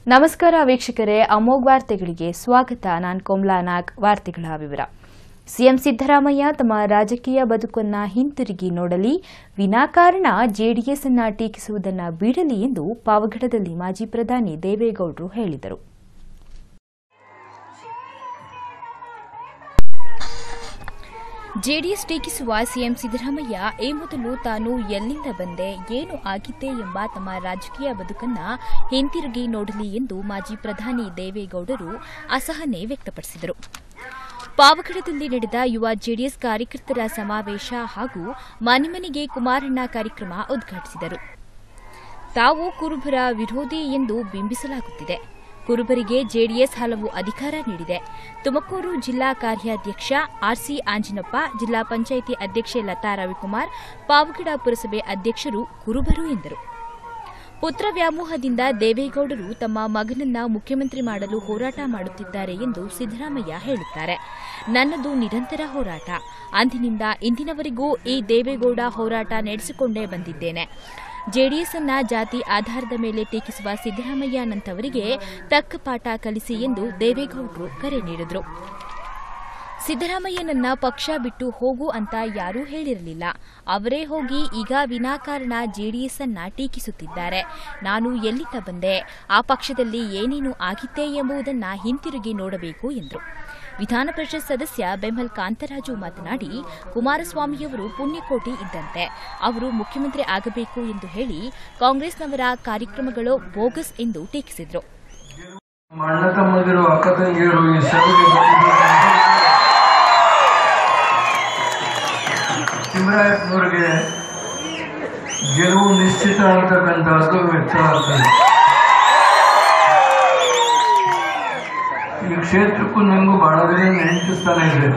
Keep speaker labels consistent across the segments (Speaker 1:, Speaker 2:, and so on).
Speaker 1: ನಮಸ್ಕಾರ ವೀಕ್ಷಕರೇ ಅಮೋಘ್ ವಾರ್ತೆಗಳಿಗೆ ಸ್ವಾಗತ ನಾನು ಕೋಮ್ಲಾ ನಾಗ್ ವಾರ್ತೆಗಳ ವಿವರ ಸಿಎಂ ಸಿದ್ದರಾಮಯ್ಯ ತಮ್ಮ ರಾಜಕೀಯ ಬದುಕನ್ನ ಹಿಂತಿರುಗಿ ನೋಡಲಿ ವಿನಾಕಾರಣ ಜೆಡಿಎಸ್ ಅನ್ನ ಟೀಕಿಸುವುದನ್ನು ಬಿಡಲಿ ಎಂದು ಪಾವಗಡದಲ್ಲಿ ಮಾಜಿ ಪ್ರಧಾನಿ ದೇವೇಗೌಡರು ಹೇಳಿದರು ಜೆಡಿಎಸ್ ಟೀಕಿಸುವ ಸಿಎಂ ಸಿದ್ದರಾಮಯ್ಯ ಈ ಮೊದಲು ತಾನು ಎಲ್ಲಿಂದ ಬಂದೆ ಏನು ಆಗಿದ್ದೆ ಎಂಬ ತಮ್ಮ ರಾಜಕೀಯ ಬದುಕನ್ನ ಹಿಂತಿರುಗಿ ನೋಡಲಿ ಎಂದು ಮಾಜಿ ಪ್ರಧಾನಿ ದೇವೇಗೌಡರು ಅಸಹನೆ ವ್ಯಕ್ತಪಡಿಸಿದರು ಪಾವಗಡದಲ್ಲಿ ನಡೆದ ಯುವ ಜೆಡಿಎಸ್ ಕಾರ್ಯಕರ್ತರ ಸಮಾವೇಶ ಹಾಗೂ ಮನೆ ಮನೆಗೆ ಕುಮಾರಣ್ಣ ಕಾರ್ಯಕ್ರಮ ಉದ್ಘಾಟಿಸಿದರು ತಾವು ಕುರುಬರ ವಿರೋಧಿ ಎಂದು ಬಿಂಬಿಸಲಾಗುತ್ತಿದೆ ಕುರುಬರಿಗೆ ಜೆಡಿಎಸ್ ಹಲವು ಅಧಿಕಾರ ನೀಡಿದೆ ತುಮಕೂರು ಜಿಲ್ಲಾ ಕಾರ್ಯಾಧ್ಯಕ್ಷ ಆರ್ಸಿ ಆಂಜಿನಪ್ಪ ಜಿಲ್ಲಾ ಪಂಚಾಯಿತಿ ಅಧ್ಯಕ್ಷೆ ಲತಾ ರವಿಕುಮಾರ್ ಪಾವಗಡ ಪುರಸಭೆ ಅಧ್ಯಕ್ಷರು ಕುರುಬರು ಎಂದರು ಪುತ್ರ ವ್ಯಾಮೋಹದಿಂದ ದೇವೇಗೌಡರು ತಮ್ಮ ಮಗನನ್ನ ಮುಖ್ಯಮಂತ್ರಿ ಮಾಡಲು ಹೋರಾಟ ಮಾಡುತ್ತಿದ್ದಾರೆ ಎಂದು ಸಿದ್ದರಾಮಯ್ಯ ಹೇಳುತ್ತಾರೆ ನನ್ನದು ನಿರಂತರ ಹೋರಾಟ ಅಂದಿನಿಂದ ಇಂದಿನವರೆಗೂ ಈ ದೇವೇಗೌಡ ಹೋರಾಟ ನಡೆಸಿಕೊಂಡೇ ಬಂದಿದ್ದೇನೆ ಜೆಡಿಎಸ್ ಅನ್ನ ಜಾತಿ ಆಧಾರದ ಮೇಲೆ ಟೀಕಿಸುವ ಸಿದ್ದರಾಮಯ್ಯನಂತವರಿಗೆ ತಕ್ಕ ಪಾಠ ಕಲಿಸಿ ಎಂದು ದೇವೇಗೌಡರು ಕರೆ ನೀಡಿದರು ಸಿದ್ದರಾಮಯ್ಯನನ್ನ ಪಕ್ಷ ಬಿಟ್ಟು ಹೋಗು ಅಂತ ಯಾರೂ ಹೇಳಿರಲಿಲ್ಲ ಅವರೇ ಹೋಗಿ ಈಗ ವಿನಾಕಾರಣ ಜೆಡಿಎಸ್ ಅನ್ನ ಟೀಕಿಸುತ್ತಿದ್ದಾರೆ ನಾನು ಎಲ್ಲಿಂದ ಬಂದೆ ಆ ಪಕ್ಷದಲ್ಲಿ ಏನೇನು ಆಗಿದ್ದೆ ಎಂಬುದನ್ನ ಹಿಂತಿರುಗಿ ನೋಡಬೇಕು ಎಂದರು ವಿಧಾನ ಪರಿಷತ್ ಸದಸ್ಯ ಬೆಂಬಲ್ ಕಾಂತರಾಜು ಮಾತನಾಡಿ ಕುಮಾರಸ್ವಾಮಿಯವರು ಪುಣ್ಯಕೋಟಿ ಇದ್ದಂತೆ ಅವರು ಮುಖ್ಯಮಂತ್ರಿ ಆಗಬೇಕು ಎಂದು ಹೇಳಿ ಕಾಂಗ್ರೆಸ್ನವರ ಕಾರ್ಯಕ್ರಮಗಳು ಬೋಗಸ್ ಎಂದು ಟೀಕಿಸಿದರು
Speaker 2: ನಮ್ಮ ಅಣ್ಣ ತಮ್ಮದಿರು ಅಕ್ಕ ತಂಗಿಯರು ಈ ಸಭೆಗೆ ಬಂದಿದ್ದಾರೆ ತಿಮ್ಮರಾಯಪ್ಪನವರಿಗೆ ಗೆಲುವು ನಿಶ್ಚಿತ ಅಂತಕ್ಕಂಥದ್ದು ವ್ಯಕ್ತ ಆಗ್ತದೆ ಈ ಕ್ಷೇತ್ರಕ್ಕೂ ನನಗೂ ಬಹಳ ದಿನ ನೆನಪಿಸ್ತಾನೆ ಇದೆ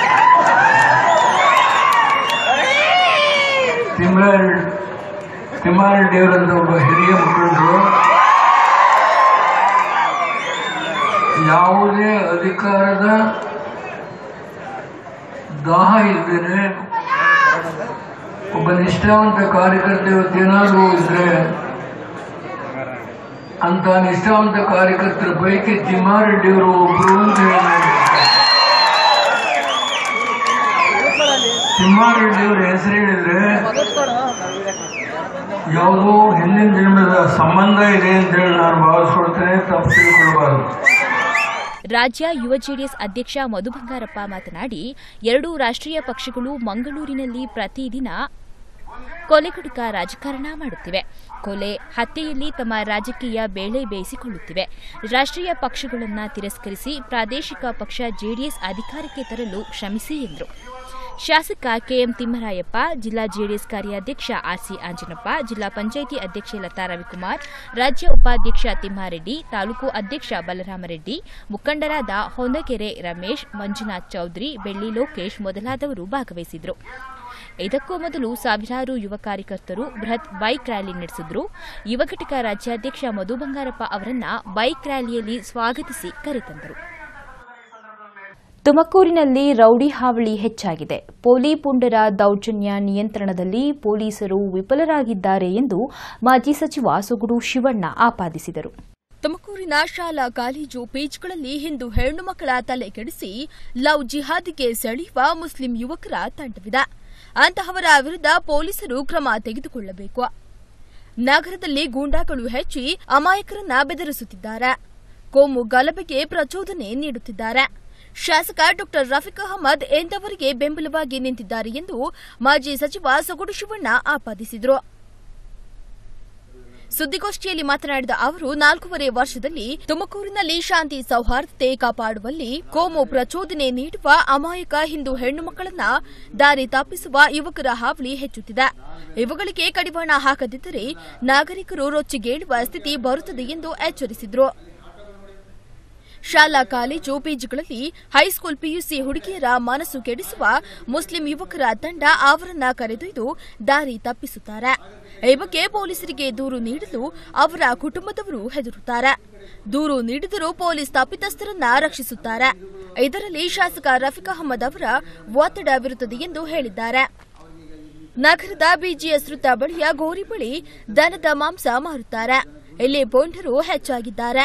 Speaker 2: ತಿಮ್ಮರಾಯ ತಿಮ್ಮಾರೆಡ್ಡಿಯವರಂತ ಒಬ್ಬ ಹಿರಿಯ ಮುಖಂಡರು ಯಾವುದೇ ಅಧಿಕಾರದ ದಾಹ ಇದ್ದೇನೆ ಒಬ್ಬ ನಿಷ್ಠಾವಂತ ಕಾರ್ಯಕರ್ತ ಇವತ್ತೇನಾದರೂ ಇದ್ರೆ ಅಂತ ನಿಷ್ಠಾವಂತ ಕಾರ್ಯಕರ್ತರ ಪೈಕಿ ತಿಮ್ಮಾರೆಡ್ಡಿಯವರು ಒಬ್ರು ಅಂತ ಹೇಳಿ ತಿಮ್ಮಾರೆಡ್ಡಿಯವರ ಹೆಸರು ಹೇಳಿದ್ರೆ ಯಾವುದೋ ಹಿಂದಿನ ಜನ್ಮದ ಸಂಬಂಧ ಇದೆ ಅಂತ ಹೇಳಿ ನಾನು ಭಾವಿಸ್ಕೊಳ್ತೇನೆ ತಪ್ಪು ತಿಳ್ಕೊಳ್ಬಾರ್ದು
Speaker 1: ರಾಜ್ಯ ಯುವ ಜೆಡಿಎಸ್ ಅಧ್ಯಕ್ಷ ಮಧು ಬಂಗಾರಪ್ಪ ಮಾತನಾಡಿ ಎರಡೂ ರಾಷ್ಟ್ರೀಯ ಪಕ್ಷಗಳು ಮಂಗಳೂರಿನಲ್ಲಿ ಪ್ರತಿದಿನ ಕೊಲೆಗುಡುಕ ರಾಜಕಾರಣ ಮಾಡುತ್ತಿವೆ ಕೊಲೆ ಹತ್ಯೆಯಲ್ಲಿ ತಮ್ಮ ರಾಜಕೀಯ ಬೇಳೆ ಬೇಯಿಸಿಕೊಳ್ಳುತ್ತಿವೆ ರಾಷ್ಟ್ರೀಯ ಪಕ್ಷಗಳನ್ನು ತಿರಸ್ಕರಿಸಿ ಪ್ರಾದೇಶಿಕ ಪಕ್ಷ ಜೆಡಿಎಸ್ ಅಧಿಕಾರಕ್ಕೆ ತರಲು ಶ್ರಮಿಸಿ ಎಂದರು ಶಾಸಕ ಕೆಎಂ ತಿಮ್ಮರಾಯಪ್ಪ ಜಿಲ್ಲಾ ಜೆಡಿಎಸ್ ಕಾರ್ಯಾಧ್ಯಕ್ಷ ಆರ್ಸಿ ಆಂಜನಪ್ಪ ಜಿಲ್ಲಾ ಪಂಚಾಯಿತಿ ಅಧ್ಯಕ್ಷೆ ಲತಾ ರವಿಕುಮಾರ್ ರಾಜ್ಯ ಉಪಾಧ್ಯಕ್ಷ ತಿಮ್ಮಾರೆಡ್ಡಿ ತಾಲೂಕು ಅಧ್ಯಕ್ಷ ಬಲರಾಮರೆಡ್ಡಿ ಮುಖಂಡರಾದ ಹೊನ್ನಕೆರೆ ರಮೇಶ್ ಮಂಜುನಾಥ್ ಚೌಧರಿ ಬೆಳ್ಳಿ ಲೋಕೇಶ್ ಮೊದಲಾದವರು ಭಾಗವಹಿಸಿದರು ಇದಕ್ಕೂ ಮೊದಲು ಸಾವಿರಾರು ಯುವ ಕಾರ್ಯಕರ್ತರು ಬೃಹತ್ ಬೈಕ್ ರ್ಯಾಲಿ ನಡೆಸಿದ್ರು ಯುವ ಘಟಕ ರಾಜ್ಯಾಧ್ಯಕ್ಷ ಮಧು ಬಂಗಾರಪ್ಪ ಅವರನ್ನ ಬೈಕ್ ರ್ಯಾಲಿಯಲ್ಲಿ ಸ್ವಾಗತಿಸಿ ಕರೆತಂದರು ತುಮಕೂರಿನಲ್ಲಿ ರೌಡಿ ಹಾವಳಿ ಹೆಚ್ಚಾಗಿದೆ ಪೋಲಿ ಪುಂಡರ ದೌರ್ಜನ್ಯ ನಿಯಂತ್ರಣದಲ್ಲಿ ಪೊಲೀಸರು ವಿಫಲರಾಗಿದ್ದಾರೆ ಎಂದು ಮಾಜಿ ಸಚಿವ ಸೊಗಡು ಶಿವಣ್ಣ ಆಪಾದಿಸಿದರು
Speaker 3: ತುಮಕೂರಿನ ಶಾಲಾ ಕಾಲೇಜು ಪೇಜ್ಗಳಲ್ಲಿ ಹಿಂದೂ ಹೆಣ್ಣು ಮಕ್ಕಳ ತಲೆ ಕೆಡಿಸಿ ಲವ್ ಜಿಹಾದ್ಗೆ ಸೆಳೆಯುವ ಮುಸ್ಲಿಂ ಯುವಕರ ತಂಡವಿದೆ ಅಂತಹವರ ವಿರುದ್ಧ ಪೊಲೀಸರು ಕ್ರಮ ತೆಗೆದುಕೊಳ್ಳಬೇಕು ನಗರದಲ್ಲಿ ಗೂಂಡಾಗಳು ಹೆಚ್ಚಿ ಅಮಾಯಕರನ್ನ ಬೆದರಿಸುತ್ತಿದ್ದಾರೆ ಕೋಮು ಗಲಭೆಗೆ ಪ್ರಚೋದನೆ ನೀಡುತ್ತಿದ್ದಾರೆ ಶಾಸಕ ಡಾ ರಫೀಕ್ ಅಹಮದ್ ಎಂದವರಿಗೆ ಬೆಂಬಲವಾಗಿ ನಿಂತಿದ್ದಾರೆ ಎಂದು ಮಾಜಿ ಸಚಿವ ಸೊಗಡು ಶಿವಣ್ಣ ಆಪಾದಿಸಿದರು ಸುದ್ದಿಗೋಷ್ಠಿಯಲ್ಲಿ ಮಾತನಾಡಿದ ಅವರು ನಾಲ್ಕೂವರೆ ವರ್ಷದಲ್ಲಿ ತುಮಕೂರಿನಲ್ಲಿ ಶಾಂತಿ ಸೌಹಾರ್ದತೆ ಕಾಪಾಡುವಲ್ಲಿ ಕೋಮು ಪ್ರಚೋದನೆ ನೀಡುವ ಅಮಾಯಕ ಹಿಂದೂ ಹೆಣ್ಣು ಮಕ್ಕಳನ್ನ ದಾರಿ ತಪ್ಪಿಸುವ ಯುವಕರ ಹಾವಳಿ ಹೆಚ್ಚುತ್ತಿದೆ ಇವುಗಳಿಗೆ ಕಡಿವಾಣ ಹಾಕದಿದ್ದರೆ ನಾಗರಿಕರು ರೊಚ್ಚಿಗೇಳುವ ಸ್ಥಿತಿ ಬರುತ್ತದೆ ಎಂದು ಎಚ್ಚರಿಸಿದರು ಶಾಲಾ ಕಾಲೇಜು ಪಿಜಿಗಳಲ್ಲಿ ಹೈಸ್ಕೂಲ್ ಪಿಯುಸಿ ಹುಡುಗಿಯರ ಮನಸ್ಸು ಕೆಡಿಸುವ ಮುಸ್ಲಿಂ ಯುವಕರ ತಂಡ ಅವರನ್ನ ಕರೆದೊಯ್ದು ದಾರಿ ತಪ್ಪಿಸುತ್ತಾರೆ ಈ ಬಗ್ಗೆ ಪೊಲೀಸರಿಗೆ ದೂರು ನೀಡಲು ಅವರ ಕುಟುಂಬದವರು ಹೆದರುತ್ತಾರೆ ದೂರು ನೀಡಿದರೂ ಪೊಲೀಸ್ ತಪ್ಪಿತಸ್ಥರನ್ನ ರಕ್ಷಿಸುತ್ತಾರೆ ಇದರಲ್ಲಿ ಶಾಸಕ ರಫೀಕ್ ಅಹಮದ್ ಅವರ ಒತ್ತಡವಿರುತ್ತದೆ ಎಂದು ಹೇಳಿದ್ದಾರೆ ನಗರದ ಬಿಜಿಎಸ್ ವೃತ್ತ ಬಳಿಯ ಗೋರಿ ಬಳಿ ದನದ ಮಾಂಸ ಮಾರುತ್ತಾರೆ ಇಲ್ಲಿ ಪೊಂಡರು ಹೆಚ್ಚಾಗಿದ್ದಾರೆ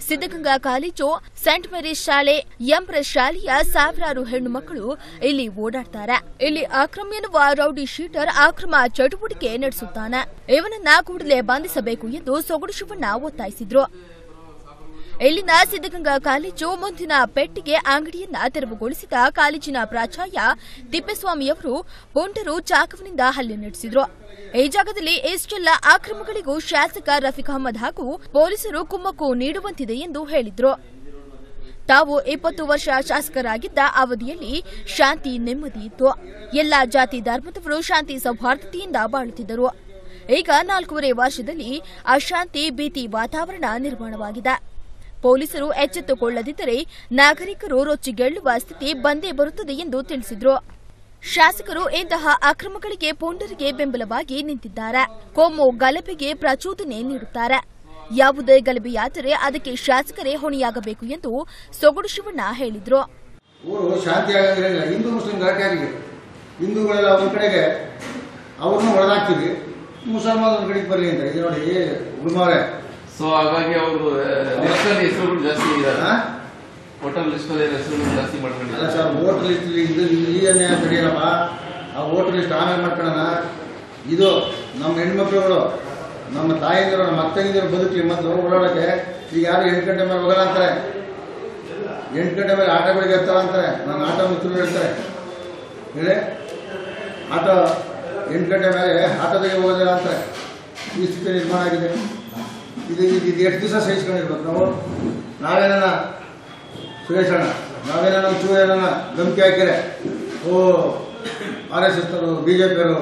Speaker 3: ಸಿದ್ದಗಂಗಾ ಕಾಲೇಜು ಸೆಂಟ್ ಮೇರೀಸ್ ಶಾಲೆ ಎಂಪ್ರೆಸ್ ಶಾಲೆಯ ಸಾವಿರಾರು ಹೆಣ್ಣು ಮಕ್ಕಳು ಇಲ್ಲಿ ಓಡಾಡ್ತಾರೆ ಇಲ್ಲಿ ಅಕ್ರಮ್ ಎನ್ನುವ ರೌಡಿ ಶೀಟರ್ ಅಕ್ರಮ ಚಟುವಟಿಕೆ ನಡೆಸುತ್ತಾನೆ ಇವನನ್ನ ಕೂಡಲೇ ಬಂಧಿಸಬೇಕು ಎಂದು ಸೊಗಡು ಶಿವಣ್ಣ ಒತ್ತಾಯಿಸಿದ್ರು ಇಲ್ಲಿನ ಸಿದ್ದಗಂಗಾ ಕಾಲೇಜು ಮುಂದಿನ ಪೆಟ್ಟಿಗೆ ಅಂಗಡಿಯನ್ನ ತೆರವುಗೊಳಿಸಿದ ಕಾಲೇಜಿನ ಪ್ರಾಚಾರ್ಯ ತಿಪ್ಪೇಸ್ವಾಮಿಯವರು ಪುಂಡರು ಚಾಕುವಿನಿಂದ ಹಲ್ಲೆ ನಡೆಸಿದ್ರು ಈ ಜಾಗದಲ್ಲಿ ಎಷ್ಟೆಲ್ಲ ಅಕ್ರಮಗಳಿಗೂ ಶಾಸಕ ರಫೀಕ್ ಅಹಮದ್ ಹಾಗೂ ಪೊಲೀಸರು ಕುಮ್ಮಕ್ಕು ನೀಡುವಂತಿದೆ ಎಂದು ಹೇಳಿದ್ರು ತಾವು ಇಪ್ಪತ್ತು ವರ್ಷ ಶಾಸಕರಾಗಿದ್ದ ಅವಧಿಯಲ್ಲಿ ಶಾಂತಿ ನೆಮ್ಮದಿ ಇತ್ತು ಎಲ್ಲ ಜಾತಿ ಧರ್ಮದವರು ಶಾಂತಿ ಸೌಹಾರ್ದತೆಯಿಂದ ಬಾಳುತ್ತಿದ್ದರು ಈಗ ನಾಲ್ಕೂವರೆ ವರ್ಷದಲ್ಲಿ ಅಶಾಂತಿ ಭೀತಿ ವಾತಾವರಣ ನಿರ್ಮಾಣವಾಗಿದೆ ಪೊಲೀಸರು ಎಚ್ಚೆತ್ತುಕೊಳ್ಳದಿದ್ದರೆ ನಾಗರಿಕರು ರೊಚ್ಚಿಗೆಳ್ಳುವ ಸ್ಥಿತಿ ಬಂದೇ ಬರುತ್ತದೆ ಎಂದು ತಿಳಿಸಿದರು ಶಾಸಕರು ಇಂತಹ ಅಕ್ರಮಗಳಿಗೆ ಪೊಂಡರಿಗೆ ಬೆಂಬಲವಾಗಿ ನಿಂತಿದ್ದಾರೆ ಕೋಮು ಗಲಭೆಗೆ ಪ್ರಚೋದನೆ ನೀಡುತ್ತಾರೆ ಯಾವುದೇ ಗಲಭೆಯಾದರೆ ಅದಕ್ಕೆ ಶಾಸಕರೇ ಹೊಣೆಯಾಗಬೇಕು ಎಂದು ಸೊಗಡು ಶಿವಣ್ಣ ಹೇಳಿದ್ರು
Speaker 4: ಊರು ಶಾಂತಿ ಆಗಿರಂಗಿಲ್ಲ ಹಿಂದೂ ಮುಸ್ಲಿಂ ಗಲಾಟೆ ಆಗಿದೆ ಹಿಂದೂಗಳೆಲ್ಲ ಒಂದ್ ಕಡೆಗೆ ಅವ್ರನ್ನ ಹೊಡೆದಾಕ್ತೀವಿ ಮುಸಲ್ಮಾನ್ ಒಂದ್ ಕಡೆಗೆ ಬರಲಿ ಅಂತ ಇದು ನೋಡಿ ಉಳ್ಮವ್ರೆ
Speaker 5: ಸೊ ಹಾಗಾಗಿ ಅವರು ಲಿಸ್ಟ್ ಅಲ್ಲಿ ಹೆಸರುಗಳು ಜಾಸ್ತಿ ಇದ್ದಾರೆ
Speaker 4: ಹಾ?
Speaker 5: ಹೋಟೆಲ್ ಲಿಸ್ಟ್ ಅಲ್ಲಿ ಹೆಸರುಗಳು ಜಾಸ್ತಿ
Speaker 4: ಅಲ್ಲ
Speaker 5: ಮಾಡ್ಕೊಂಡಿದ್ದಾರೆ
Speaker 4: ಸರ್ ವೋಟರ್ ಲಿಸ್ಟ್ ಇದು ಈಯನ್ನೇ ತಡೆಯಲ್ಲಪ್ಪ ಆ ವೋಟರ್ ಲಿಸ್ಟ್ ಆಮೇಲೆ ಮಾಡ್ಕೊಳ್ಳೋಣ ಇದು ನಮ್ಮ ಹೆಣ್ಮಕ್ಳುಗಳು ನಮ್ಮ ತಾಯಂದಿರು ನಮ್ಮ ಅಕ್ಕಂದಿರು ಬದುಕಿ ಮತ್ತು ಓಡಾಡೋಕ್ಕೆ ಈಗ ಯಾರು ಎಂಟು ಗಂಟೆ ಮೇಲೆ ಹೋಗಲ್ಲ ಅಂತಾರೆ ಎಂಟು ಗಂಟೆ ಮೇಲೆ ಆಟೋಗಳಿಗೆ ಇರ್ತಾರ ಅಂತಾರೆ ನನ್ನ ಆಟೋ ಮಿತ್ರರು ಹೇಳ್ತಾರೆ ಹೇಳಿ ಆಟೋ ಎಂಟು ಗಂಟೆ ಮೇಲೆ ಆಟೋದಾಗೆ ಹೋಗೋದಿಲ್ಲ ಅಂತಾರೆ ಈ ಸ್ಥಿತಿ ನಿರ್ಮಾಣ ಆಗಿದೆ ಇದು ಇದು ಇದು ಎಷ್ಟು ದಿವಸ ಸಹಿಸ್ಕೊಂಡಿರ್ಬೇಕು ನಾವು ನಾವೇನ ಸುರೇಶ್ ಅಣ್ಣ ನಾವೇನ ಚೂರು ಏನಾನ ಧಮಕಿ ಹಾಕಿರೆ ಓ R S S B J ಪಿಯವರು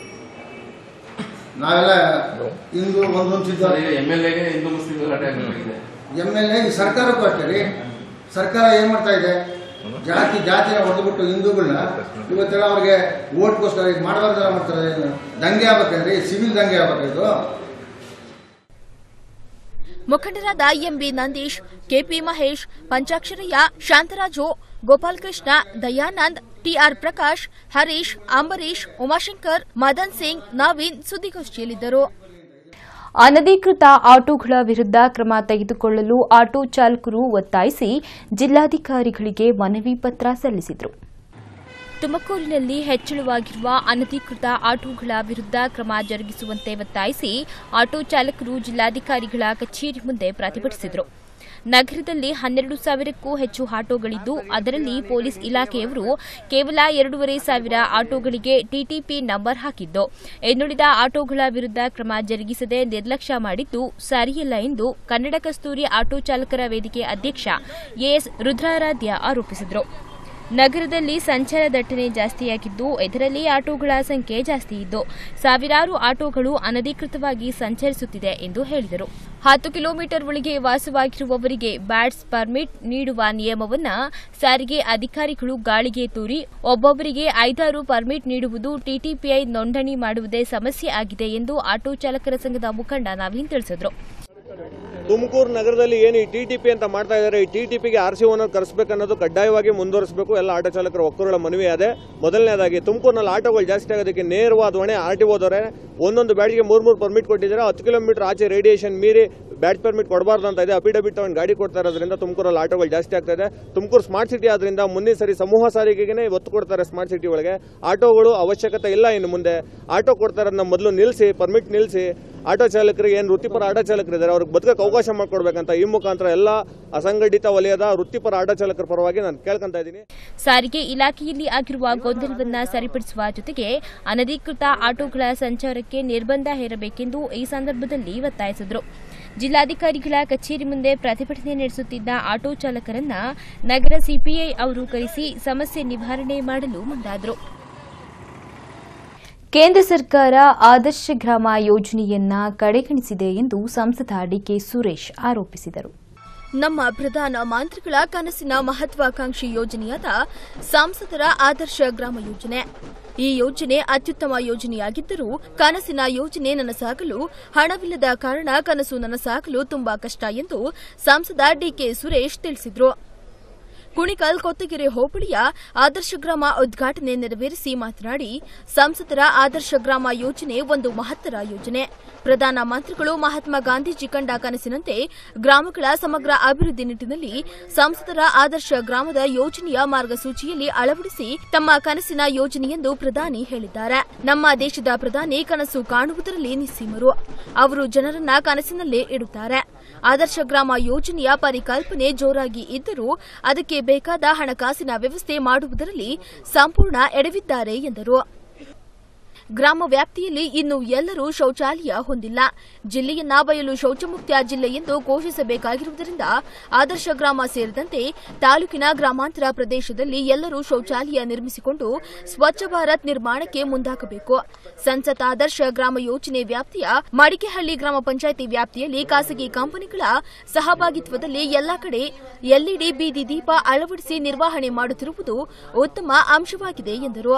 Speaker 4: ನಾವೆಲ್ಲ ಹಿಂದೂ ಒಂದೊಂದು ಸಿದ್ಧ
Speaker 5: ಈಗ ಎಂ ಎಲ್ ಎಗೆ ಹಿಂದೂ ಮುಸ್ಲಿಂ ಗಲಾಟೆ ಆಗಬೇಕಾಗಿದೆ
Speaker 4: ಎಮ್ ಎಲ್ ಎ ಸರ್ಕಾರಕ್ಕೂ ಅಷ್ಟೇ ರೀ ಸರ್ಕಾರ ಏನ್ ಮಾಡ್ತಾ ಇದೆ ಜಾತಿ ಜಾತಿನ ಹೊಡೆದ್ಬಿಟ್ಟು ಹಿಂದೂಗಳನ್ನ ಇವತ್ತೆಲ್ಲ ಅವ್ರಿಗೆ ಓಟ್ಗೋಸ್ಕರ ಇದು ಮಾಡಬಾರ್ದೆಲ್ಲ ಮಾಡ್ತಾರೆ ಏನು ದಂಗೆ ಆಗ್ಬೇಕಂದ್ರೆ ಸಿವಿಲ್ ದಂಗೆ ಆಗ್ಬೇಕು ಇದು
Speaker 3: ಮುಖಂಡರಾದ MB Nandish KP Mahesh Panchaksharayya Shantharaju Gopalakrishna Dayanand TR Prakash Harish Ambarish Umashankar Madan Singh Naveen ಸುದ್ದಿಗೋಷ್ಠಿಯಲ್ಲಿದ್ದರು
Speaker 1: ಅನಧಿಕೃತ ಆಟೋಗಳ ವಿರುದ್ಧ ಕ್ರಮ ತೆಗೆದುಕೊಳ್ಳಲು ಆಟೋ ಚಾಲಕರು ಒತ್ತಾಯಿಸಿ ಜಿಲ್ಲಾಧಿಕಾರಿಗಳಿಗೆ ಮನವಿ ಪತ್ರ ಸಲ್ಲಿಸಿದರು ತುಮಕೂರಿನಲ್ಲಿ ಹೆಚ್ಚಳವಾಗಿರುವ ಅನಧಿಕೃತ ಆಟೋಗಳ ವಿರುದ್ಧ ಕ್ರಮ ಜರುಗಿಸುವಂತೆ ಒತ್ತಾಯಿಸಿ ಆಟೋ ಚಾಲಕರು ಜಿಲ್ಲಾಧಿಕಾರಿಗಳ ಕಚೇರಿ ಮುಂದೆ ಪ್ರತಿಭಟಿಸಿದರು ನಗರದಲ್ಲಿ ಹನ್ನೆರಡು ಸಾವಿರಕ್ಕೂ ಹೆಚ್ಚು ಆಟೋಗಳಿದ್ದು ಅದರಲ್ಲಿ ಪೊಲೀಸ್ ಇಲಾಖೆಯವರು ಕೇವಲ ಎರಡೂವರೆ ಸಾವಿರ ಆಟೋಗಳಿಗೆ ಟಿಟಿಪಿ ನಂಬರ್ ಹಾಕಿದ್ದು ಇನ್ನುಳಿದ ಆಟೋಗಳ ವಿರುದ್ಧ ಕ್ರಮ ಜರುಗಿಸದೆ ನಿರ್ಲಕ್ಷ್ಯ ಮಾಡಿದ್ದು ಸರಿಯಲ್ಲ ಎಂದು ಕನ್ನಡ ಕಸ್ತೂರಿ ಆಟೋ ಚಾಲಕರ ವೇದಿಕೆ ಅಧ್ಯಕ್ಷ ಎಎಸ್ ರುದ್ರಾರಾಧ್ಯ ಆರೋಪಿಸಿದರು ನಗರದಲ್ಲಿ ಸಂಚಾರ ದಟ್ಟಣೆ ಜಾಸ್ತಿಯಾಗಿದ್ದು ಇದರಲ್ಲಿ ಆಟೋಗಳ ಸಂಖ್ಯೆ ಜಾಸ್ತಿ ಇದ್ದು ಸಾವಿರಾರು ಆಟೋಗಳು ಅನಧಿಕೃತವಾಗಿ ಸಂಚರಿಸುತ್ತಿದೆ ಎಂದು ಹೇಳಿದರು ಹತ್ತು ಕಿಲೋಮೀಟರ್ ಒಳಗೆ ವಾಸವಾಗಿರುವವರಿಗೆ ಬ್ಯಾಟ್ಸ್ ಪರ್ಮಿಟ್ ನೀಡುವ ನಿಯಮವನ್ನ ಸಾರಿಗೆ ಅಧಿಕಾರಿಗಳು ಗಾಳಿಗೆ ತೂರಿ ಒಬ್ಬೊಬ್ಬರಿಗೆ ಐದಾರು ಪರ್ಮಿಟ್ ನೀಡುವುದು ಟಿಟಿಪಿಐ ನೋಂದಣಿ ಮಾಡುವುದೇ ಸಮಸ್ಯೆ ಆಗಿದೆ ಎಂದು ಆಟೋ ಚಾಲಕರ ಸಂಘದ ಮುಖಂಡ ನವೀನ್ ತಿಳಿಸಿದರು
Speaker 6: ತುಮಕೂರು ನಗರದಲ್ಲಿ ಏನು ಈ ಟಿ ಟಿ ಪಿ ಅಂತ ಮಾಡ್ತಾ ಇದ್ದಾರೆ ಈ ಟಿ ಟಿ ಪಿಗೆ ಆರ್ ಸಿ ಓನರ್ ಕರೆಸಬೇಕನ್ನೋದು ಕಡ್ಡಾಯವಾಗಿ ಮುಂದುವರಿಸಬೇಕು ಎಲ್ಲ ಆಟೋ ಚಾಲಕರ ಒಕ್ಕೂರಗಳ ಮನವಿ ಅದೇ ಮೊದಲನೇದಾಗಿ ತುಮಕೂರಿನಲ್ಲಿ ಆಟೋಗಳು ಜಾಸ್ತಿ ಆಗೋದಕ್ಕೆ ನೇರವಾದ ಹೊಣೆ ಆರ್ ಟಿ ಓದವ್ರೆ ಒಂದೊಂದು ಬ್ಯಾಡ್ಗೆ ಮೂರು ಮೂರು ಪರ್ಮಿಟ್ ಕೊಟ್ಟಿದ್ದಾರೆ ಹತ್ತು ಕಿಲೋಮೀಟರ್ ಆಚೆ ರೇಡಿಯೇಷನ್ ಮೀರಿ ಬ್ಯಾಡ್ ಪರ್ಮಿಟ್ ಕೊಡಬಾರ್ದು ಅಂತ ಇದೆ ಅಪಿಡಬಿಟ್ ತಗೊಂಡು ಗಾಡಿ ಕೊಡ್ತಾ ಇರೋದ್ರಿಂದ ತುಮಕೂರಲ್ಲಿ ಆಟೋಗಳು ಜಾಸ್ತಿ ಆಗ್ತಾ ಇದೆ ತುಮಕೂರು ಸ್ಮಾರ್ಟ್ ಸಿಟಿ ಆದ್ರಿಂದ ಮುಂದಿನ ಸರಿ ಸಮೂಹ ಸಾರಿಗೆಗೆ ಒತ್ತು ಕೊಡ್ತಾರೆ ಸ್ಮಾರ್ಟ್ ಸಿಟಿ ಒಳಗೆ ಆಟೋಗಳು ಅವಶ್ಯಕತೆ ಇಲ್ಲ ಇನ್ನು ಮುಂದೆ ಆಟೋ ಕೊಡ್ತಾ ಇರೋದನ್ನ ಮೊದಲು ನಿಲ್ಲಿಸಿ ಪರ್ಮಿಟ್ ನಿಲ್ಲಿಸಿ ಆಟೋ ಚಾಲಕರಿಗೆ ಏನು ವೃತ್ತಿಪರ ಆಟೋ ಚಾಲಕರಿದ್ದಾರೆ ಅವ್ರಿಗೆ ಬದುಕಕ್ಕೆ ಅವಕಾಶ ಮಾಡಿಕೊಡ್ಬೇಕಂತ ಈ ಮುಖಾಂತರ ಎಲ್ಲ ಅಸಂಘಟಿತ ವಲಯದ ವೃತ್ತಿಪರ ಆಟೋ ಚಾಲಕರ ಪರವಾಗಿ ನಾನು ಕೇಳ್ಕೊಂತ ಇದ್ದೀನಿ
Speaker 1: ಸಾರಿಗೆ ಇಲಾಖೆಯಲ್ಲಿ ಆಗಿರುವ ಗೊಂದಲವನ್ನ ಸರಿಪಡಿಸುವ ಜೊತೆಗೆ ಅನಧಿಕೃತ ಆಟೋಗಳ ಸಂಚಾರಕ್ಕೆ ನಿರ್ಬಂಧ ಹೇರಬೇಕೆಂದು ಈ ಸಂದರ್ಭದಲ್ಲಿ ಒತ್ತಾಯಿಸಿದರು ಜಿಲ್ಲಾಧಿಕಾರಿಗಳ ಕಚೇರಿ ಮುಂದೆ ಪ್ರತಿಭಟನೆ ನಡೆಸುತ್ತಿದ್ದ ಆಟೋ ಚಾಲಕರನ್ನ ನಗರ ಸಿಪಿಐ ಅವರು ಕರೆಸಿ ಸಮಸ್ಯೆ ನಿವಾರಣೆ ಮಾಡಲು ಮುಂದಾದರು ಕೇಂದ್ರ ಸರ್ಕಾರ ಆದರ್ಶ ಗ್ರಾಮ ಯೋಜನೆಯನ್ನ ಕಡೆಗಣಿಸಿದೆ ಎಂದು ಸಂಸದ ಡಿಕೆ ಸುರೇಶ್ ಆರೋಪಿಸಿದರು
Speaker 3: ನಮ್ಮ ಪ್ರಧಾನ ಮಂತ್ರಿಗಳ ಕನಸಿನ ಮಹತ್ವಾಕಾಂಕ್ಷಿ ಯೋಜನೆಯಾದ ಸಂಸದರ ಆದರ್ಶ ಗ್ರಾಮ ಯೋಜನೆ ಈ ಯೋಜನೆ ಅತ್ಯುತ್ತಮ ಯೋಜನೆಯಾಗಿದ್ದರೂ ಕನಸಿನ ಯೋಜನೆ ನನಸಾಗಲು ಹಣವಿಲ್ಲದ ಕಾರಣ ಕನಸು ನನಸಾಗಲು ತುಂಬಾ ಕಷ್ಟ ಎಂದು ಸಂಸದ ಡಿಕೆ ಸುರೇಶ್ ತಿಳಿಸಿದರು ಕುಣಿಕಲ್ ಕೊತ್ತಗೆರೆ ಹೋಬಳಿಯ ಆದರ್ಶ ಗ್ರಾಮ ಉದ್ಘಾಟನೆ ನೆರವೇರಿಸಿ ಮಾತನಾಡಿ ಸಂಸದರ ಆದರ್ಶ ಗ್ರಾಮ ಯೋಜನೆ ಒಂದು ಮಹತ್ತರ ಯೋಜನೆ ಪ್ರಧಾನ ಮಂತ್ರಿಗಳು ಮಹಾತ್ಮ ಗಾಂಧೀಜಿ ಕಂಡ ಕನಸಿನಂತೆ ಗ್ರಾಮಗಳ ಸಮಗ್ರ ಅಭಿವೃದ್ಧಿ ನಿಟ್ಟಿನಲ್ಲಿ ಸಂಸದರ ಆದರ್ಶ ಗ್ರಾಮದ ಯೋಜನೆಯ ಮಾರ್ಗಸೂಚಿಯಲ್ಲಿ ಅಳವಡಿಸಿ ತಮ್ಮ ಕನಸಿನ ಯೋಜನೆಯೆಂದು ಪ್ರಧಾನಿ ಹೇಳಿದ್ದಾರೆ ನಮ್ಮ ದೇಶದ ಪ್ರಧಾನಿ ಕನಸು ಕಾಣುವುದರಲ್ಲಿ ನಿಸ್ಸೀಮರು ಅವರು ಜನರನ್ನ ಕನಸಿನಲ್ಲೇ ಇಡುತ್ತಾರೆ ಆದರ್ಶ ಗ್ರಾಮ ಯೋಜನೆಯ ಪರಿಕಲ್ಪನೆ ಜೋರಾಗಿ ಇದ್ದರೂ ಅದಕ್ಕೆ ಬೇಕಾದ ಹಣಕಾಸಿನ ವ್ಯವಸ್ಥೆ ಮಾಡುವುದರಲ್ಲಿ ಸಂಪೂರ್ಣ ಎಡವಿದ್ದಾರೆ ಎಂದರು ಗ್ರಾಮ ವ್ಯಾಪ್ತಿಯಲ್ಲಿ ಇನ್ನು ಎಲ್ಲರೂ ಶೌಚಾಲಯ ಹೊಂದಿಲ್ಲ ಜಿಲ್ಲೆಯನ್ನ ಬಯಲು ಶೌಚಮುಕ್ತ ಜಿಲ್ಲೆ ಎಂದು ಘೋಷಿಸಬೇಕಾಗಿರುವುದರಿಂದ ಆದರ್ಶ ಗ್ರಾಮ ಸೇರಿದಂತೆ ತಾಲೂಕಿನ ಗ್ರಾಮಾಂತರ ಪ್ರದೇಶದಲ್ಲಿ ಎಲ್ಲರೂ ಶೌಚಾಲಯ ನಿರ್ಮಿಸಿಕೊಂಡು ಸ್ವಚ್ಛ ಭಾರತ್ ನಿರ್ಮಾಣಕ್ಕೆ ಮುಂದಾಗಬೇಕು ಸಂಸತ್ ಆದರ್ಶ ಗ್ರಾಮ ಯೋಜನೆ ವ್ಯಾಪ್ತಿಯ ಮಡಿಕೆಹಳ್ಳಿ ಗ್ರಾಮ ಪಂಚಾಯಿತಿ ವ್ಯಾಪ್ತಿಯಲ್ಲಿ ಖಾಸಗಿ ಕಂಪನಿಗಳ ಸಹಭಾಗಿತ್ವದಲ್ಲಿ ಎಲ್ಲಾ ಕಡೆ ಎಲ್ಇಡಿ ಬೀದಿ ದೀಪ ಅಳವಡಿಸಿ ನಿರ್ವಹಣೆ ಮಾಡುತ್ತಿರುವುದು ಉತ್ತಮ ಅಂಶವಾಗಿದೆ ಎಂದರು